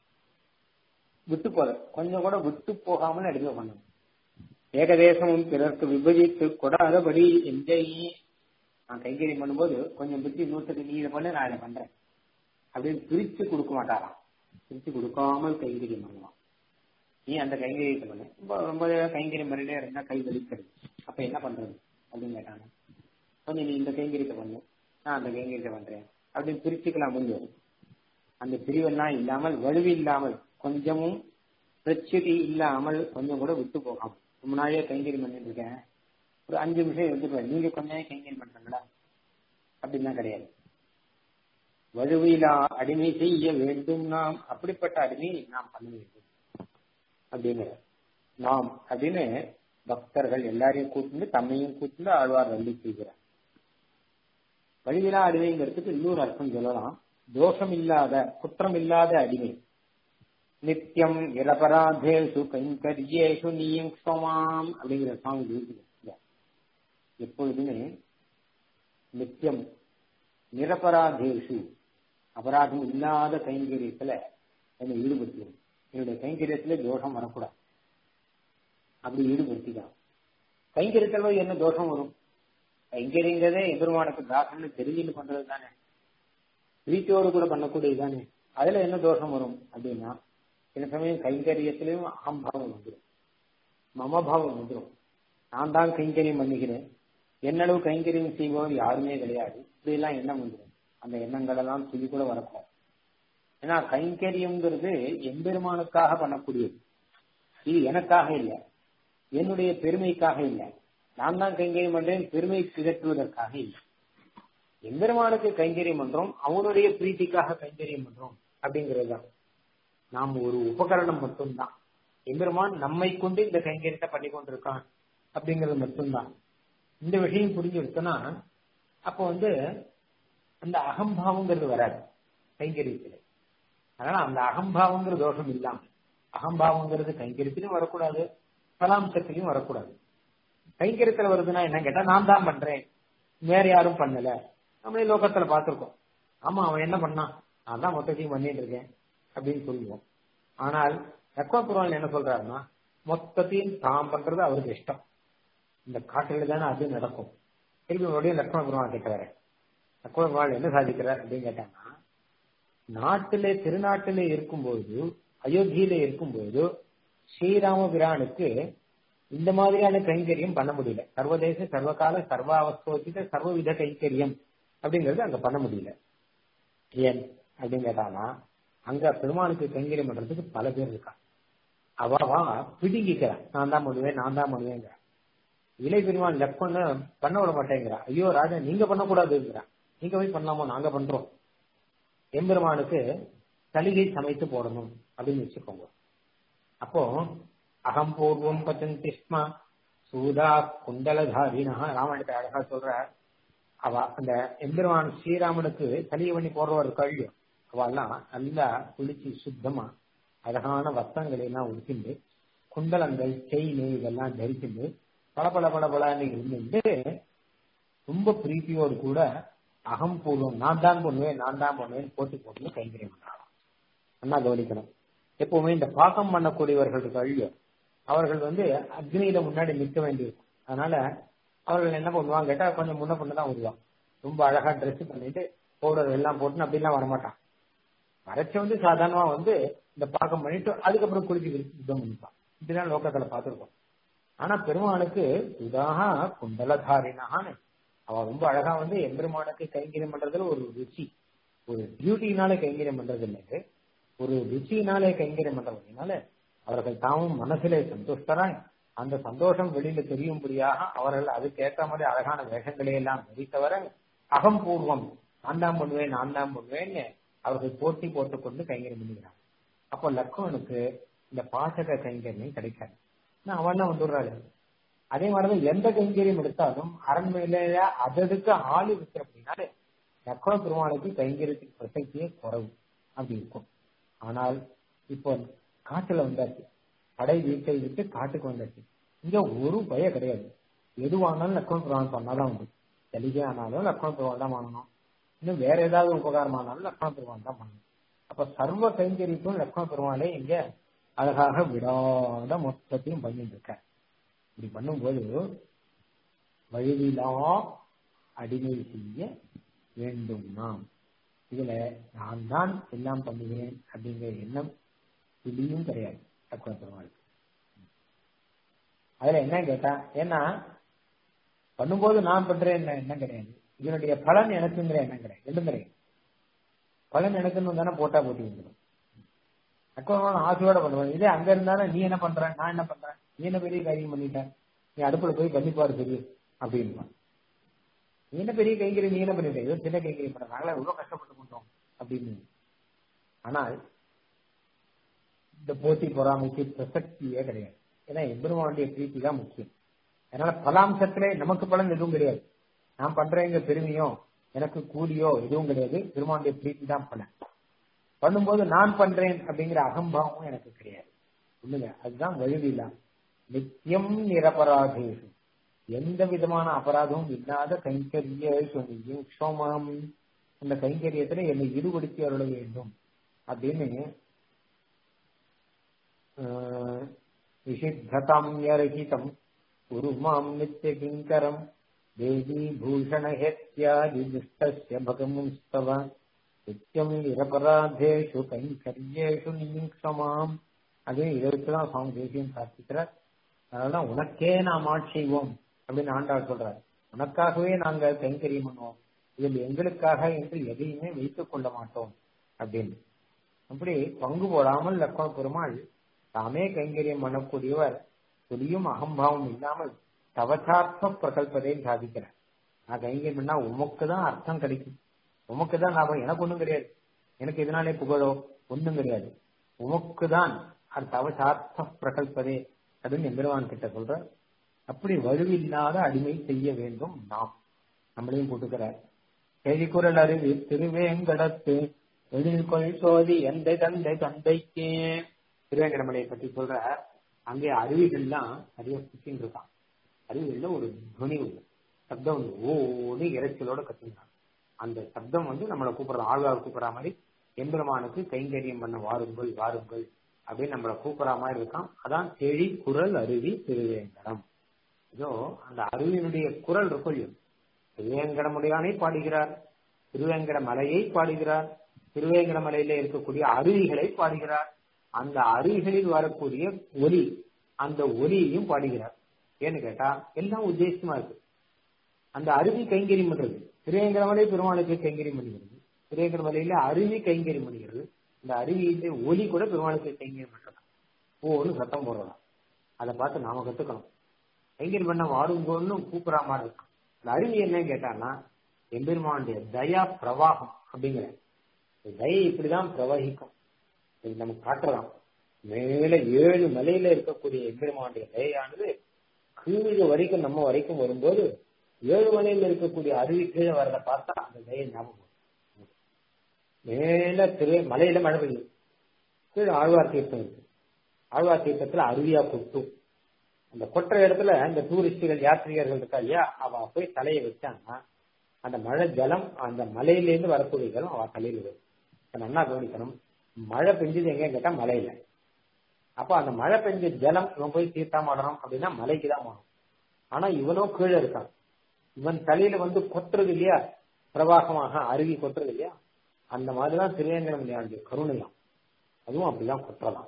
விட்டு போத கொஞ்சம் கூட விட்டு போகாமல் அடிமை பண்ணணும் ஏகதேசமும் பிறர்க்கு விபஜித்து கொடாதபடி எந்த நான் கைங்கரியம் பண்ணும்போது கொஞ்சம் புத்தி நூற்றுக்கு நீ இதை பண்ணு நான் இதை பண்றேன் அப்படின்னு பிரிச்சு கொடுக்க மாட்டாராம் பிரிச்சு கொடுக்காமல் கைங்கரியம் பண்ணுவான் நீ அந்த கைங்கரியத்தை பண்ணு ரொம்ப ரொம்ப கைங்கரியம் பண்ணிட்டே இருந்தா கை வலிக்கிறது அப்ப என்ன பண்றது அப்படின்னு கேட்டாங்க கொஞ்சம் நீ இந்த கைங்கரியத்தை பண்ணு நான் அந்த கைங்கரியத்தை பண்றேன் அப்படின்னு பிரிச்சுக்கலாம் முடியும் அந்த பிரிவெல்லாம் இல்லாமல் வலுவு இல்லாமல் கொஞ்சமும் பிரச்சுதி இல்லாமல் கொஞ்சம் கூட விட்டு போகாம ரொம்ப நாளே கைங்கரியம் பண்ணிட்டு இருக்கேன் ஒரு அஞ்சு நிமிஷம் எடுத்துட்டு நீங்க கொஞ்ச நேரம் கைங்கரியம் பண்றீங்களா அப்படின்லாம் கிடையாது வலுவிலா அடிமை செய்ய வேண்டும் நாம் அப்படிப்பட்ட அடிமையை நாம் பண்ண வேண்டும் அப்படின்னு நாம் அப்படின்னு பக்தர்கள் எல்லாரையும் கூட்டிட்டு தம்மையும் கூட்டிட்டு ஆழ்வார் வள்ளி செய்கிறார் வழிவிலா அடிமைங்கிறதுக்கு இன்னொரு அர்த்தம் சொல்லலாம் தோஷம் இல்லாத குற்றம் இல்லாத அடிமை நித்தியம் இளபராதேஷு கைங்கரியேஷு நீயும் சுவாம் அப்படிங்கிற சுவாமி எப்பொழுதுமே நித்தியம் நிரபராதேஷு அபராதம் இல்லாத கைங்கரியத்துல என்னை ஈடுபடுத்தணும் என்னுடைய கைங்கரியத்துல தோஷம் வரக்கூடாது அப்படி ஈடுபடுத்திதான் கைங்கரியத்துல என்ன தோஷம் வரும் கைங்கரியங்கிறதே எதிர்மானுக்கு தாசன்னு தெரிஞ்சுன்னு பண்றது தானே பிரீத்தியோடு கூட பண்ணக்கூடியது தானே அதுல என்ன தோஷம் வரும் அப்படின்னா சில சமயம் கைங்கரியத்திலையும் அகம்பாவம் வந்துடும் மமபாவம் வந்துடும் நான் தான் கைங்கரியம் பண்ணுகிறேன் என்னளவு கைங்கரியம் செய்பவர் யாருமே கிடையாது இப்படியெல்லாம் எண்ணம் வந்துடும் அந்த எண்ணங்கள் எல்லாம் துளி கூட வரக்கூடாது ஏன்னா கைங்கரியம்ங்கிறது எம்பெருமானுக்காக பண்ணக்கூடியது இது எனக்காக இல்லை என்னுடைய பெருமைக்காக இல்லை நான் தான் கைங்கரியம் பண்றேன் பெருமை திகட்டுவதற்காக இல்லை எம்பெருமானுக்கு கைங்கரியம் பண்றோம் அவனுடைய பிரீத்திக்காக கைங்கரியம் பண்றோம் அப்படிங்கிறது தான் நாம் ஒரு உபகரணம் மட்டும்தான் எம்பெருமான் நம்மை கொண்டு இந்த கைங்கரியத்தை பண்ணி கொண்டிருக்கான் அப்படிங்கிறது மட்டும்தான் இந்த விஷயம் புரிஞ்சு எடுத்தோம்னா அப்போ வந்து அந்த அகம்பாவங்கிறது வராது கைங்கரியத்திலே அதனால அந்த அகம்பாவங்கிற தோஷம் இல்லாம அகம்பாவங்கிறது கைங்கரியத்திலும் வரக்கூடாது பலாம்சத்திலையும் வரக்கூடாது கைங்கரியத்துல வருதுன்னா என்ன கேட்டா நான் தான் பண்றேன் வேற யாரும் பண்ணல நம்மளே லோகத்துல பார்த்திருக்கோம் ஆமா அவன் என்ன பண்ணான் நான் தான் மொத்தத்தையும் பண்ணிட்டு இருக்கேன் அப்படின்னு சொல்லுவோம் ஆனால் லக்ஷ்மண பெருமாள் என்ன சொல்றாருன்னா மொத்தத்தையும் தான் பண்றது அவருக்கு இஷ்டம் இந்த காட்டில தானே அது நடக்கும் திருப்பி மறுபடியும் லக்ஷ்மண பெருமாள் கேட்கிறாரு லக்ஷ்மண பெருமாள் என்ன சாதிக்கிறார் அப்படின்னு கேட்டாங்கன்னா நாட்டிலே திருநாட்டிலே இருக்கும்போது அயோத்தியில இருக்கும்போது ஸ்ரீராம பிரானுக்கு இந்த மாதிரியான கைங்கரியம் பண்ண முடியல சர்வதேச சர்வகால சர்வாவஸ்தோசித சர்வவித கைங்கரியம் அப்படிங்கறது அங்க பண்ண முடியல ஏன் அப்படின்னு கேட்டானா அங்க பெருமானுக்கு கைங்கரியம் பண்றதுக்கு பல பேர் இருக்கா அவா பிடுங்கிக்கிறான் நான் தான் பண்ணுவேன் நான் தான் பண்ணுவேங்கிறான் இலை பெருமான் லக்ஷ்மண பண்ண விட மாட்டேங்கிறான் ஐயோ ராஜா நீங்க பண்ணக்கூடாதுங்கிறான் நீங்க போய் பண்ணலாமோ நாங்க பண்றோம் எம்பெருமானுக்கு சலுகை சமைத்து போடணும் அப்படின்னு வச்சுக்கோங்க அப்போ அகம்பூர்வம் பச்சந்திஸ்மா சூதா குண்டலதாரினா ராமாயணத்தை அழகா சொல்ற அவ அந்த எம்பெருமான் ஸ்ரீராமனுக்கு சலுகை பண்ணி போடுறவர் கழியும் அவெல்லாம் நல்லா குளிச்சு சுத்தமா அழகான வஸ்திரங்களை எல்லாம் உடுத்திண்டு குண்டலங்கள் செயின் இதெல்லாம் தரிச்சுண்டு பல பல பல பலன்னு இருந்துட்டு ரொம்ப பிரீத்தியோடு கூட அகம்பூர்வம் நான் தான் பண்ணுவேன் நான் தான் பண்ணுவேன் போட்டி போட்டு கைங்கரியம் பண்ணலாம் அண்ணா கவனிக்கணும் எப்பவுமே இந்த பாக்கம் பண்ணக்கூடியவர்கள் கழிவு அவர்கள் வந்து அக்னியில முன்னாடி நிற்க வேண்டியிருக்கும் அதனால அவர்கள் என்ன பண்ணுவாங்க கேட்டா கொஞ்சம் முன்ன பண்ண தான் வருவான் ரொம்ப அழகா ட்ரெஸ் பண்ணிட்டு பவுடர் எல்லாம் போட்டு அப்படிலாம் வரமாட்டான் வரைச்ச வந்து சாதாரணமா வந்து இந்த பாக்கம் பண்ணிட்டு அதுக்கப்புறம் குளிச்சு சுத்தம் பண்ணிப்பான் இப்படிதான் லோக்கத்துல பார்த்திருக்கோம் ஆனா பெருமானுக்கு உதாக குண்டலதாரினான்னு அவ ரொம்ப அழகா வந்து எம்பெருமானுக்கு கைங்கரியம் பண்றதுல ஒரு ருச்சி ஒரு டியூட்டினால கைங்கரியம் பண்றது இல்லை ஒரு ருச்சியினாலே கைங்கரியம் பண்றதுனால அவர்கள் தாமும் மனசிலே சந்தோஷராய் அந்த சந்தோஷம் வெளியில தெரியும்படியாக அவர்கள் அதுக்கேற்ற மாதிரி அழகான வேஷங்களை எல்லாம் தரித்தவர அகம்பூர்வம் நான் தான் பண்ணுவேன் நான் தான் பண்ணுவேன்னு அவர்கள் போட்டி போட்டுக்கொண்டு கைங்கரியம் பண்ணுகிறாங்க அப்போ லக்ஷ்மணுக்கு இந்த பாசக கைங்கரியம் கிடைக்காது அவன் வந்துடுறாரு அதே மாதிரிதான் எந்த கைங்கரியம் எடுத்தாலும் அரண்மையில அததுக்கு ஆள் இருக்கு அப்படின்னாலே லக்ஷ்மண பெருமானுக்கு கைங்கரியத்துக்கு பிரசக்தியே குறவு அப்படி இருக்கும் ஆனால் இப்போ காட்டுல வந்தாச்சு படை வீட்டை விட்டு காட்டுக்கு வந்தாச்சு இங்க ஒரு பய கிடையாது எதுவானாலும் லக்ஷ்மண பெருமான் சொன்னாதான் உண்டு தெளிகை ஆனாலும் லக்ஷ்மண பெருமான் தான் பண்ணணும் இன்னும் வேற ஏதாவது உபகாரமானாலும் லக்ஷ்மண பெருமான் தான் பண்ணணும் அப்ப சர்வ கைங்கரிக்கும் லக்ஷ்மண பெருமாளே இங்க அழகாக விடாத மொத்தத்தையும் பண்ணிட்டு இருக்க இப்படி பண்ணும்போது வழிவிலா அடிமை செய்ய வேண்டும் நாம் இதுல நான் தான் எல்லாம் பண்ணுகிறேன் அப்படிங்கிற எண்ணம் துளியும் கிடையாது லக்ஷ்மண பெருமாளுக்கு அதுல என்ன கேட்டா ஏன்னா பண்ணும்போது நான் பண்றேன் எண்ணம் கிடையாது இதனுடைய பலன் எனக்குங்கிற எண்ணம் கிடையாது ரெண்டும் கிடையாது பலன் எனக்குன்னு தானே போட்டா போட்டி வந்துடும் அக்கௌண்ட் ஆசையோட பண்ணுவேன் இதே அங்க இருந்தாலும் நீ என்ன பண்ற நான் என்ன பண்றேன் நீ என்ன பெரிய காரியம் பண்ணிட்ட நீ அடுப்புல போய் பண்ணிப்பாரு சரி அப்படின்னு நீ என்ன பெரிய கைங்கறி நீ என்ன பண்ணிட்ட ஏதோ சின்ன கைங்கறி பண்ண நாங்களா எவ்வளவு கஷ்டப்பட்டு பண்ணோம் அப்படின்னு ஆனால் இந்த போட்டி பொறாமைக்கு பிரசக்தியே கிடையாது ஏன்னா எம்பெருமானுடைய பிரீத்தி தான் முக்கியம் அதனால பலாம்சத்திலே நமக்கு பலன் எதுவும் கிடையாது நான் பண்றேங்க பெருமையோ எனக்கு கூலியோ எதுவும் கிடையாது பெருமானுடைய பிரீத்தி தான் பலன் பண்ணும்போது நான் பண்றேன் அப்படிங்கிற அகம்பாவமும் எனக்கு கிடையாது சொல்லுங்க அதுதான் வழுவிலா நித்தியம் நிரபராதேஷு எந்த விதமான அபராதமும் இல்லாத கைங்கரிய சோமாம் அந்த கைங்கரியத்துல என்னை ஈடுபடுத்தி அருள வேண்டும் அப்படின்னு விசித்ததாம்யரகிதம் குரு மாம் நித்திய கிங்கரம் தேவி பூஷண ஹேத்யாதி துஷ்டஸ்ய பகமுஸ்தவ நித்தியம் நிரபராதேஷு கைங்கரியேஷு நீங்சமாம் அது இதற்குதான் சுவாமி தேசியம் பிரார்த்திக்கிறார் அதனாலதான் உனக்கே நாம் ஆட்செய்வோம் அப்படின்னு ஆண்டாள் சொல்றார் உனக்காகவே நாங்கள் கைங்கரியம் பண்ணுவோம் இதில் எங்களுக்காக என்று எதையுமே வைத்துக் கொள்ள மாட்டோம் அப்படின்னு அப்படி பங்கு போடாமல் லக்ஷ்மண பெருமாள் தாமே கைங்கரியம் பண்ணக்கூடியவர் துளியும் அகம்பாவம் இல்லாமல் தவச்சார்த்த பிரகல்பதையும் சாதிக்கிறார் நான் கைங்கரியம் பண்ணா உமக்கு தான் அர்த்தம் கிடைக்கும் உமக்கு தான் லாபம் எனக்கு ஒண்ணும் கிடையாது எனக்கு இதனாலே புகழோ ஒண்ணும் கிடையாது உமக்கு தான் அது தவச்சார்த்த பிரகல்பதே அப்படின்னு எம்பெருமான் கிட்ட சொல்ற அப்படி வலுவில்லாத அடிமை செய்ய வேண்டும் நாம் நம்மளையும் போட்டுக்கிறார் செழிக்குரல் அறிவி திருவேங்கடத்து எழில்கொள் சோதி எந்த தந்தை தந்தைக்கே திருவேங்கடமலையை பத்தி சொல்ற அங்கே அருவிகள்லாம் நிறைய சுத்தின்னு இருக்கான் அருவிகள்ல ஒரு துணி உண்டு சப்தம் உண்டு ஓடி இறைச்சலோட கத்துனான் அந்த சப்தம் வந்து நம்மளை கூப்பிடுற ஆழ்வார் கூப்பிடுற மாதிரி எம்பெருமானுக்கு கைங்கரியம் பண்ண வாருங்கள் வாருங்கள் அப்படின்னு நம்மளை கூப்பிடுற மாதிரி இருக்கான் அதான் செழி குரல் அருவி திருவேங்கடம் இதோ அந்த அருவியினுடைய குரல் இருக்கும் திருவேங்கடமுடையானை பாடுகிறார் திருவேங்கட மலையை பாடுகிறார் திருவேங்கட மலையில இருக்கக்கூடிய அருவிகளை பாடுகிறார் அந்த அருவிகளில் வரக்கூடிய ஒலி அந்த ஒலியையும் பாடுகிறார் ஏன்னு கேட்டா எல்லாம் உத்தேசமா இருக்கு அந்த அருவி கைங்கரியம் பண்றது திருவேங்கடமலை பெருமாளுக்கு கைங்கரியம் பண்ணுகிறது திருவேங்கடமலையில அருவி கைங்கரியம் பண்ணுகிறது இந்த அருவியில ஒலி கூட பெருமாளுக்கு கைங்கரியம் பண்றதா ஓன்னு சத்தம் போடுறதா அதை பார்த்து நாம கத்துக்கணும் கைங்கரியம் பண்ண வாருங்கன்னு கூப்பிடுற மாதிரி இருக்கும் அந்த அருவி என்னன்னு கேட்டான்னா எம்பெருமானுடைய தயா பிரவாகம் அப்படிங்கிற தயை இப்படிதான் பிரவகிக்கும் இது நமக்கு காட்டுறதாம் மேல ஏழு மலையில இருக்கக்கூடிய எம்பெருமானுடைய தயானது கீழே வரைக்கும் நம்ம வரைக்கும் வரும்போது ஏழு மலையில இருக்கக்கூடிய அருவி கீழே வரத பார்த்தா அந்த தயை ஞாபகம் மேல திரு மலையில மழை பெய்யும் கீழே ஆழ்வார் தீர்த்தம் இருக்கு ஆழ்வார் தீர்த்தத்துல அருவியா கொட்டும் அந்த கொட்டுற இடத்துல இந்த டூரிஸ்டுகள் யாத்ரிகர்கள் இருக்கா இல்லையா அவ போய் தலையை வச்சாங்கன்னா அந்த மழை ஜலம் அந்த மலையிலேருந்து வரக்கூடிய ஜலம் அவ தலையில வரும் நல்லா கவனிக்கணும் மழை பெஞ்சது எங்க கேட்டா மலையில அப்ப அந்த மழை பெஞ்ச ஜலம் இவன் போய் தீர்த்தம் ஆடணும் அப்படின்னா மலைக்கு தான் ஆகணும் ஆனா இவனோ கீழே இருக்கான் இவன் தலையில வந்து கொட்டுறது இல்லையா பிரவாகமாக அருவி கொட்டுறது இல்லையா அந்த மாதிரிதான் திருவேங்கடம் கருணையாம் அதுவும் அப்படிதான் கொட்டலாம்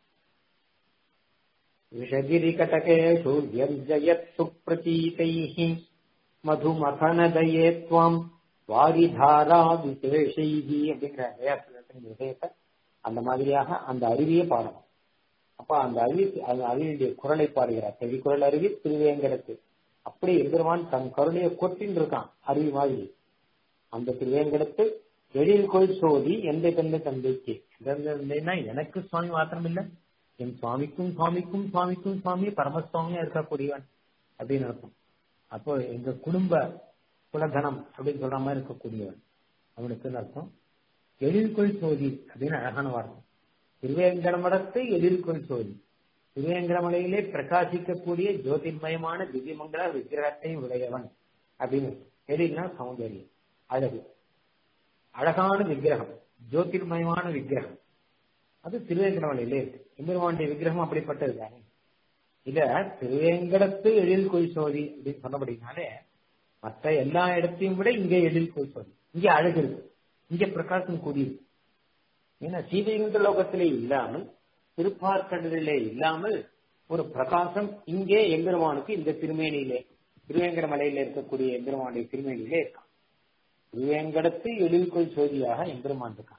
விஷகிரிகटकेषु व्यञ्जयत्सु प्रतीतैः மதுமகனதயே துவம் வாரிதாரா விசேஷைகி அப்படிங்கிற தயாசனத்தின் விஷயத்தை அந்த மாதிரியாக அந்த அருவியை பாடணும் அப்ப அந்த அருவி அந்த அருவியுடைய குரலை பாடுகிறார் செவிக்குரல் அருவி திருவேங்கடத்து அப்படி எம்பெருமான் தன் கருணையை கொட்டின்னு இருக்கான் அருவி மாதிரி அந்த திருவேங்கடத்து எழில் கோயில் சோதி எந்த தந்தை தந்தைக்கு எந்த தந்தைன்னா எனக்கு சுவாமி மாத்திரம் இல்லை என் சுவாமிக்கும் சுவாமிக்கும் சுவாமிக்கும் சுவாமி பரமசுவாமியா இருக்கக்கூடியவன் அப்படின்னு அர்த்தம் அப்போ எங்க குடும்ப குலதனம் அப்படின்னு சொல்ற மாதிரி இருக்கக்கூடியவன் அவனுக்கு அர்த்தம் எழில்கொள் சோதி அப்படின்னு அழகான வார்த்தை திருவேங்கடமடத்தை எழில்கொள் சோதி திருவேங்கடமலையிலே பிரகாசிக்கக்கூடிய ஜோதிர்மயமான திவ்யமங்கல விக்கிரகத்தை உடையவன் அப்படின்னு எழில்னா சௌந்தரியம் அழகு அழகான விக்கிரகம் ஜோதிர்மயமான விக்கிரகம் அது திருவேங்கடமலையிலே இருக்கு எம்பெருமானுடைய விக்கிரகம் அப்படிப்பட்டது தானே இத திருவேங்கடத்து எழில் கொய் சோதி அப்படின்னு சொன்னபடினாலே மற்ற எல்லா இடத்தையும் விட இங்க எழில் கொய் சோதி இங்க அழகு இருக்கு இங்க பிரகாசம் கூடியிருக்கு ஏன்னா சீதைகுண்ட லோகத்திலே இல்லாமல் திருப்பார்கடலிலே இல்லாமல் ஒரு பிரகாசம் இங்கே எம்பெருமானுக்கு இந்த திருமேனியிலே திருவேங்கட மலையில இருக்கக்கூடிய எம்பெருமானுடைய திருமேனியிலே இருக்கான் திருவேங்கடத்து எழில்கொள் சோதியாக எம்பெருமான் இருக்கான்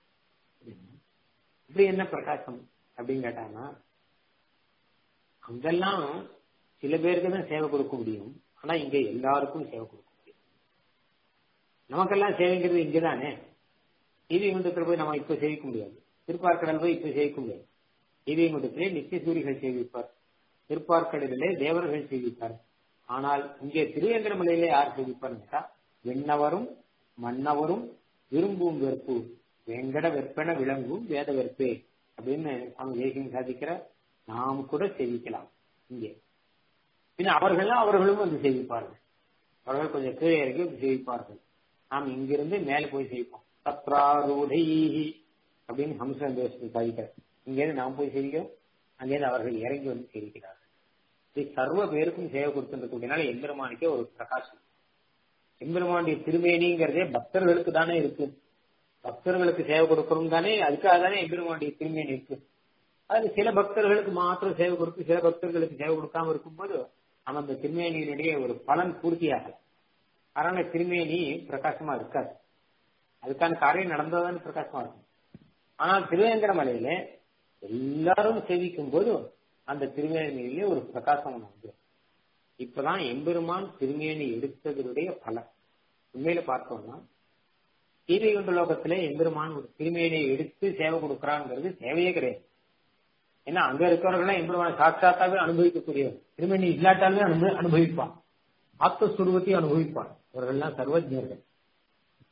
இப்படி என்ன பிரகாசம் அப்படின்னு கேட்டாங்கன்னா அங்கெல்லாம் சில பேருக்கு தான் சேவை கொடுக்க முடியும் ஆனா இங்க எல்லாருக்கும் சேவை கொடுக்க முடியும் நமக்கெல்லாம் சேவைங்கிறது இங்கதானே டிவி குண்டத்தில் போய் நம்ம இப்ப சேவிக்க முடியாது திருப்பார்க்கடல் போய் இப்ப சேவிக்க முடியாது டிவி குண்டத்திலே நித்திய சூரிகள் சேவிப்பார் திருப்பார்க்கடலிலே தேவர்கள் சேவிப்பார் ஆனால் இங்கே திருவேங்கடமலையிலே யார் சேவிப்பார் கேட்டா விண்ணவரும் மன்னவரும் விரும்பும் வெறுப்பு வெங்கட வெற்பன விளங்கும் வேத வெற்பே அப்படின்னு அவங்க தேசியம் சாதிக்கிற நாம் கூட சேவிக்கலாம் இங்கே பின்ன அவர்கள்லாம் அவர்களும் வந்து சேவிப்பார்கள் அவர்கள் கொஞ்சம் கீழே இறங்கி சேவிப்பார்கள் நாம் இங்கிருந்து மேலே போய் சேவிப்போம் தத்ராரூடை அப்படின்னு ஹம்சன் தேசத்தை சாதிக்கிற இங்கேருந்து நாம் போய் சேவிக்கிறோம் அங்கேருந்து அவர்கள் இறங்கி வந்து சேவிக்கிறார்கள் இது சர்வ பேருக்கும் சேவை கொடுத்துருக்கக்கூடியனால எம்பெருமானுக்கே ஒரு பிரகாசம் எம்பெருமானுடைய திருமேனிங்கிறதே பக்தர்களுக்கு தானே இருக்கு பக்தர்களுக்கு சேவை கொடுக்கணும் தானே அதுக்காக தானே எம்பெருமானுடைய திருமேனி இருக்கு அது சில பக்தர்களுக்கு மாத்திரம் சேவை கொடுத்து சில பக்தர்களுக்கு சேவை கொடுக்காம இருக்கும்போது நம்ம அந்த திருமேனியினுடைய ஒரு பலன் பூர்த்தியாகல அதனால திருமேனி பிரகாசமா இருக்காது அதுக்கான காரியம் நடந்ததான பிரகாசமா இருக்கும் ஆனால் திருவேங்கட மலையில எல்லாரும் சேவிக்கும் போது அந்த திருமேனியிலே ஒரு பிரகாசம் வந்து இப்பதான் எம்பெருமான் திருமேனி எடுத்ததனுடைய பலன் உண்மையில பார்த்தோம்னா சீதைகுண்ட லோகத்திலே எம்பெருமான் ஒரு திருமேனியை எடுத்து சேவை கொடுக்கறாங்கிறது தேவையே கிடையாது ஏன்னா அங்க இருக்கிறவர்கள் எம்பெருமான் சாட்சாத்தாவே அனுபவிக்கக்கூடியவர் திருமேனி இல்லாட்டாலுமே அனுபவி அனுபவிப்பான் ஆத்மஸ்வரூபத்தை அனுபவிப்பான் அவர்கள்லாம் சர்வஜர்கள்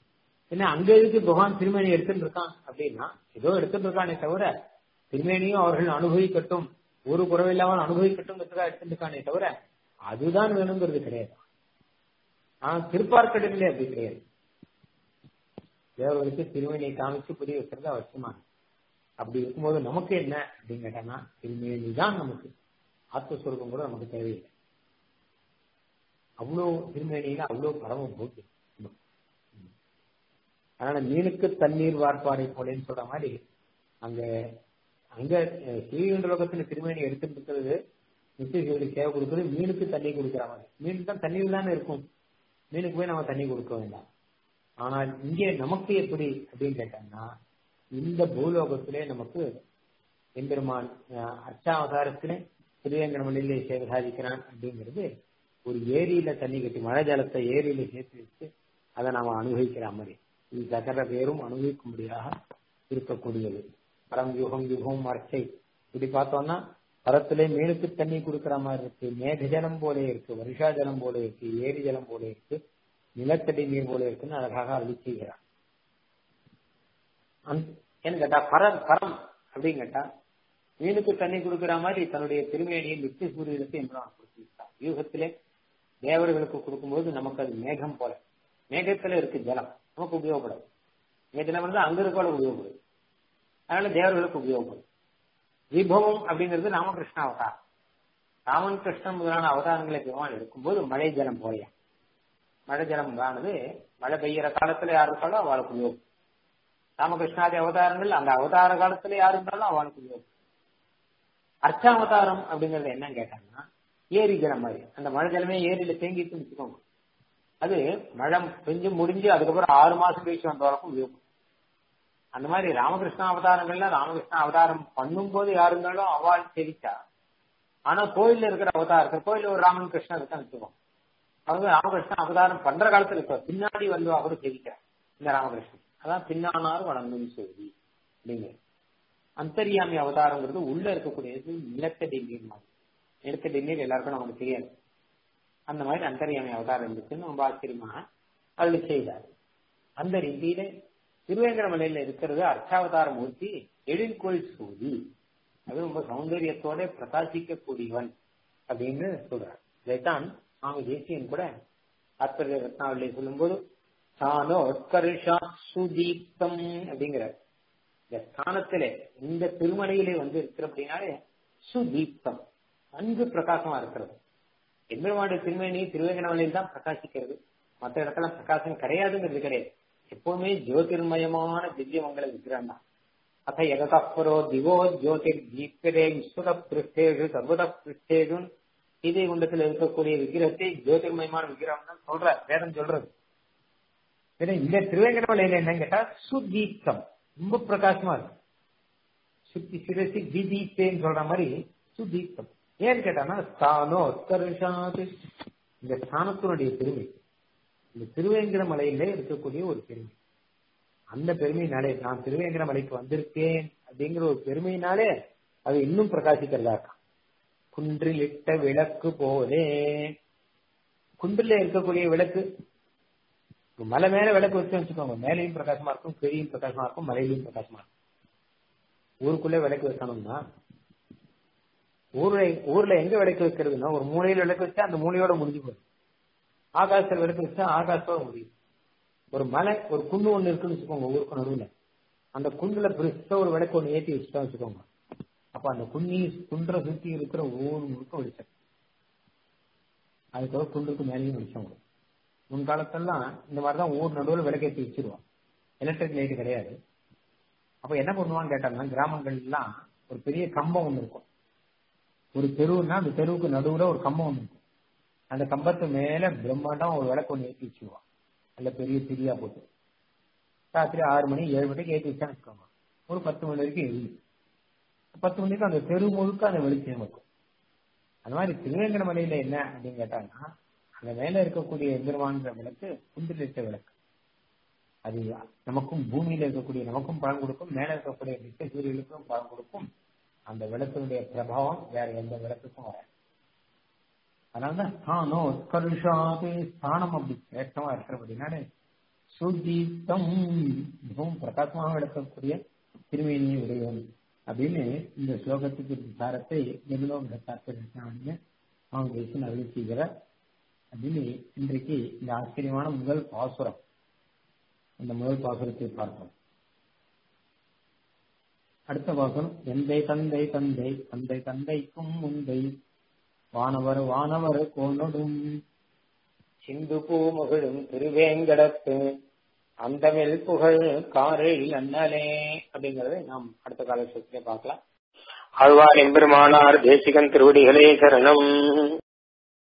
என்ன அங்க எதுக்கு பகவான் திருமேனி எடுத்துட்டு இருக்கான் அப்படின்னா ஏதோ எடுத்துட்டு இருக்கானே தவிர திருமேனியும் அவர்கள் அனுபவிக்கட்டும் ஒரு குறவில்லாமல் அனுபவிக்கட்டும் எடுத்துட்டு இருக்கானே தவிர அதுதான் வேணுங்கிறது கிடையாது ஆனா திருப்பார்க்கடலே அப்படி கிடையாது தேவர்களுக்கு திருமேனியை காமிச்சு புரிய வைக்கிறது அவசியமான அப்படி இருக்கும்போது நமக்கு என்ன அப்படின்னு கேட்டாங்கன்னா திருமேனி தான் நமக்கு ஆத்மஸ்வரூபம் கூட நமக்கு தேவையில்லை அவ்வளோ திருமேனியில அவ்வளோ பரம போட்டு அதனால மீனுக்கு தண்ணீர் வார்ப்பாரை போலேன்னு சொல்ற மாதிரி அங்க அங்க ஸ்ரீகண்ட லோகத்துல திருமேனி எடுத்துட்டு இருக்கிறது நித்தியர்களுக்கு சேவை கொடுக்குறது மீனுக்கு தண்ணி கொடுக்குற மாதிரி மீன் தான் தண்ணீர் தானே இருக்கும் மீனுக்கு போய் நம்ம தண்ணி கொடுக்க வேண்டாம் ஆனால் இங்கே நமக்கு எப்படி அப்படின்னு கேட்டாங்கன்னா இந்த பூலோகத்திலே நமக்கு எம்பெருமான் அச்சாவதாரத்திலே திருவேங்கடமலையிலே சேவை சாதிக்கிறான் அப்படிங்கிறது ஒரு ஏரியில தண்ணி கட்டி மழை ஜலத்தை ஏரியில சேர்த்து வச்சு அதை நாம அனுபவிக்கிற மாதிரி இது சகர பேரும் அனுபவிக்கும்படியாக இருக்கக்கூடியது பரம் யுகம் யுகம் அர்ச்சை இப்படி பார்த்தோம்னா பரத்திலே மீனுக்கு தண்ணி கொடுக்கிற மாதிரி இருக்கு மேக ஜலம் போல இருக்கு வருஷா ஜலம் போல இருக்கு ஏரி ஜலம் போல இருக்கு நிலத்தடி நீர் போல இருக்குன்னு அழகாக அள்ளி செய்கிறான் ஏன்னு கேட்டா பரம் பரம் அப்படின்னு கேட்டா மீனுக்கு தண்ணி கொடுக்கிற மாதிரி தன்னுடைய திருமேனியை நித்திய சூரியனுக்கு எம்பெருமான் கொடுத்திருக்கான் யூகத்திலே தேவர்களுக்கு கொடுக்கும்போது நமக்கு அது மேகம் போல மேகத்துல இருக்கு ஜலம் நமக்கு உபயோகப்படாது மேகஜலம் வந்து அங்க இருக்க உபயோகப்படுது அதனால தேவர்களுக்கு உபயோகப்படும் விபவம் அப்படிங்கிறது ராமகிருஷ்ண அவதாரம் ராமன் கிருஷ்ணன் முதலான அவதாரங்களை பெருமாள் எடுக்கும்போது மழை ஜலம் போலையா மழை ஜலம் ஆனது மழை பெய்யற காலத்துல யார் இருக்காலும் அவளுக்கு உபயோகம் ராமகிருஷ்ணாதி அவதாரங்கள் அந்த அவதார காலத்துல யாரு இருந்தாலும் அவளுக்கு உபயோகம் அர்ச்சாவதாரம் அப்படிங்கறது என்னன்னு கேட்டாங்கன்னா ஏரி ஜலம் மாதிரி அந்த மழை ஜலமே ஏரியில தேங்கிட்டு வச்சுக்கோங்க அது மழை பெஞ்சு முடிஞ்சு அதுக்கப்புறம் ஆறு மாசம் கழிச்சு வந்த வரைக்கும் உபயோகம் அந்த மாதிரி ராமகிருஷ்ண அவதாரங்கள்ல ராமகிருஷ்ண அவதாரம் பண்ணும் போது யாரு இருந்தாலும் அவள் தெரிவிச்சா ஆனா கோயில்ல இருக்கிற அவதாரத்தில் கோயில்ல ஒரு ராமன் கிருஷ்ணன் இருக்கான்னு வச்சுக்கோங்க அவங்க ராமகிருஷ்ணன் அவதாரம் பண்ற காலத்துல இருக்க பின்னாடி வந்து அவரு தெரிவிக்கிறார் இந்த ராமகிருஷ்ணன் அதான் பின்னானார் வணங்கும் செய்தி அப்படிங்கிறது அந்தரியாமி அவதாரங்கிறது உள்ள இருக்கக்கூடியது நிலத்தடி நீர் மாதிரி நிலத்தடி நீர் எல்லாருக்கும் நமக்கு தெரியாது அந்த மாதிரி அந்தரியாமி அவதாரம் இருந்துச்சுன்னு ரொம்ப ஆச்சரியமாக அருள் செய்தார் அந்த ரீதியில திருவேங்கடமலையில இருக்கிறது அர்ச்சாவதார மூர்த்தி எழில்கோள் சூதி அது ரொம்ப சௌந்தரியத்தோட பிரகாசிக்கக்கூடியவன் அப்படின்னு சொல்றார் இதைத்தான் சுவாமி தேசியன் கூட ஆத்மரிய ரத்னாவளியை சொல்லும்போது சானோத்கர்ஷா சுதீப்தம் அப்படிங்கிறார் இந்த ஸ்தானத்திலே இந்த திருமலையிலே வந்து இருக்கிற அப்படின்னாலே சுதீப்தம் நன்கு பிரகாசமா இருக்கிறது எம்பெருமானுடைய திருமணி திருவேங்கடமலையில் தான் பிரகாசிக்கிறது மற்ற இடத்துல பிரகாசம் கிடையாதுங்கிறது கிடையாது எப்பவுமே ஜோதிர்மயமான திவ்யமங்கல விக்கிரம் தான் அத்த எகதப்பரோ திவோ ஜோதிர் தீப்தரே விஸ்வத பிருஷ்டேஷு சர்வத பிருஷ்டேஷு இதே குண்டத்தில் இருக்கக்கூடிய விக்கிரகத்தை ஜோதிர்மயமான விக்கிரம் தான் சொல்ற வேதம் சொல்றது இந்த திருவேங்கடமலையில என்னன்னு கேட்டா சுதீப்தம் ரொம்ப பிரகாசமா இருக்கு சுத்தி சிரசி திதீப்தேன்னு சொல்ற மாதிரி சுதீப்தம் ஏன்னு கேட்டானா ஸ்தானோ உத்கர்ஷாது இந்த ஸ்தானத்தினுடைய பெருமை இந்த திருவேங்கட மலையில இருக்கக்கூடிய ஒரு பெருமை அந்த பெருமையினாலே நான் திருவேங்கட மலைக்கு வந்திருக்கேன் அப்படிங்கிற ஒரு பெருமையினாலே அது இன்னும் பிரகாசிக்கிறதா இருக்கான் குன்றில் இட்ட விளக்கு போலே குன்றில் இருக்கக்கூடிய விளக்கு மலை மேல விளக்கு வச்சு வச்சுக்கோங்க மேலையும் பிரகாசமா இருக்கும் கீழையும் பிரகாசமா இருக்கும் மலையிலையும் பிரகாசமா இருக்கும் ஊருக்குள்ளே விளக்கு வைக்கணும்னா ஊர்ல ஊர்ல எங்க விளக்கு வைக்கிறதுன்னா ஒரு மூலையில விளக்கு வச்சா அந்த மூலையோட முடிஞ்சு போகுது ஆகாசத்தில் விளக்கு வச்சா ஆகாசத்தோட முடியும் ஒரு மலை ஒரு குண்டு ஒண்ணு இருக்குன்னு வச்சுக்கோங்க ஊருக்கு நடுவுல அந்த குண்டுல பெருசா ஒரு விளக்கு ஒண்ணு ஏற்றி வச்சுட்டா வச்சுக்கோங்க அப்ப அந்த குண்ணி குன்ற சுத்தி இருக்கிற ஊர் முழுக்க வெளிச்சம் அதுக்காக குண்டுக்கு மேலேயும் வெளிச்சம் வரும் முன்காலத்தெல்லாம் இந்த மாதிரிதான் ஊர் நடுவில் விளக்கேற்றி வச்சிருவோம் எலக்ட்ரிக் லைட் கிடையாது அப்ப என்ன பண்ணுவான்னு கேட்டாங்கன்னா கிராமங்கள் எல்லாம் ஒரு பெரிய கம்பம் ஒண்ணு இருக்கும் ஒரு தெருவுன்னா அந்த தெருவுக்கு நடுவுல ஒரு கம்பம் ஒண்ணு இருக்கும் அந்த கம்பத்து மேல பிரம்மாண்டம் ஒரு விளக்கு ஒண்ணு ஏற்றி வச்சுருவான் நல்ல பெரிய திரியா போட்டு ராத்திரி ஆறு மணி ஏழு மணிக்கு ஏற்றி வச்சான்னு வச்சுக்கோங்க ஒரு பத்து மணி வரைக்கும் எரியும் பத்து மணிக்கு அந்த தெரு முழுக்க அந்த வெளிச்சம் இருக்கும் அந்த மாதிரி திருவேங்கட மலையில என்ன அப்படின்னு கேட்டாங்கன்னா அந்த மேல இருக்கக்கூடிய எந்திரவான்ற விளக்கு குந்திலிட்ட விளக்கு அது நமக்கும் பூமியில இருக்கக்கூடிய நமக்கும் பலன் கொடுக்கும் மேல இருக்கக்கூடிய நித்திய சூரியனுக்கும் பலன் கொடுக்கும் அந்த விளக்கினுடைய பிரபாவம் வேற எந்த விளக்குக்கும் வராது அதனாலதான் ஸ்தானம் உத்கர்ஷாது ஸ்தானம் அப்படி சேஷ்டமா இருக்கிறபடினாலே சுஜீத்தம் மிகவும் பிரகாசமாக விளக்கக்கூடிய திருமேனியை உடையவன் அப்படின்னு இந்த ஸ்லோகத்துக்கு விசாரத்தை நிர்லோக தாற்பயம் அவங்க பேசி அருள் செய்கிறார் அப்படின்னு இன்றைக்கு இந்த ஆச்சரியமான முதல் பாசுரம் அந்த முதல் பாசுரத்தை பார்ப்போம் அடுத்த பாசுரம் எந்தை தந்தை தந்தை தந்தை தந்தைக்கும் முந்தை வானவர் வானவர் கோனொடும் சிந்து பூமகிழும் திருவேங்கடத்து அந்தமில் புகழ் காரில் அண்ணலே அப்படிங்கறதை நாம் அடுத்த காலத்திலே பார்க்கலாம் ஆழ்வார் எம்பெருமானார் தேசிகன் திருவடிகளே சரணம்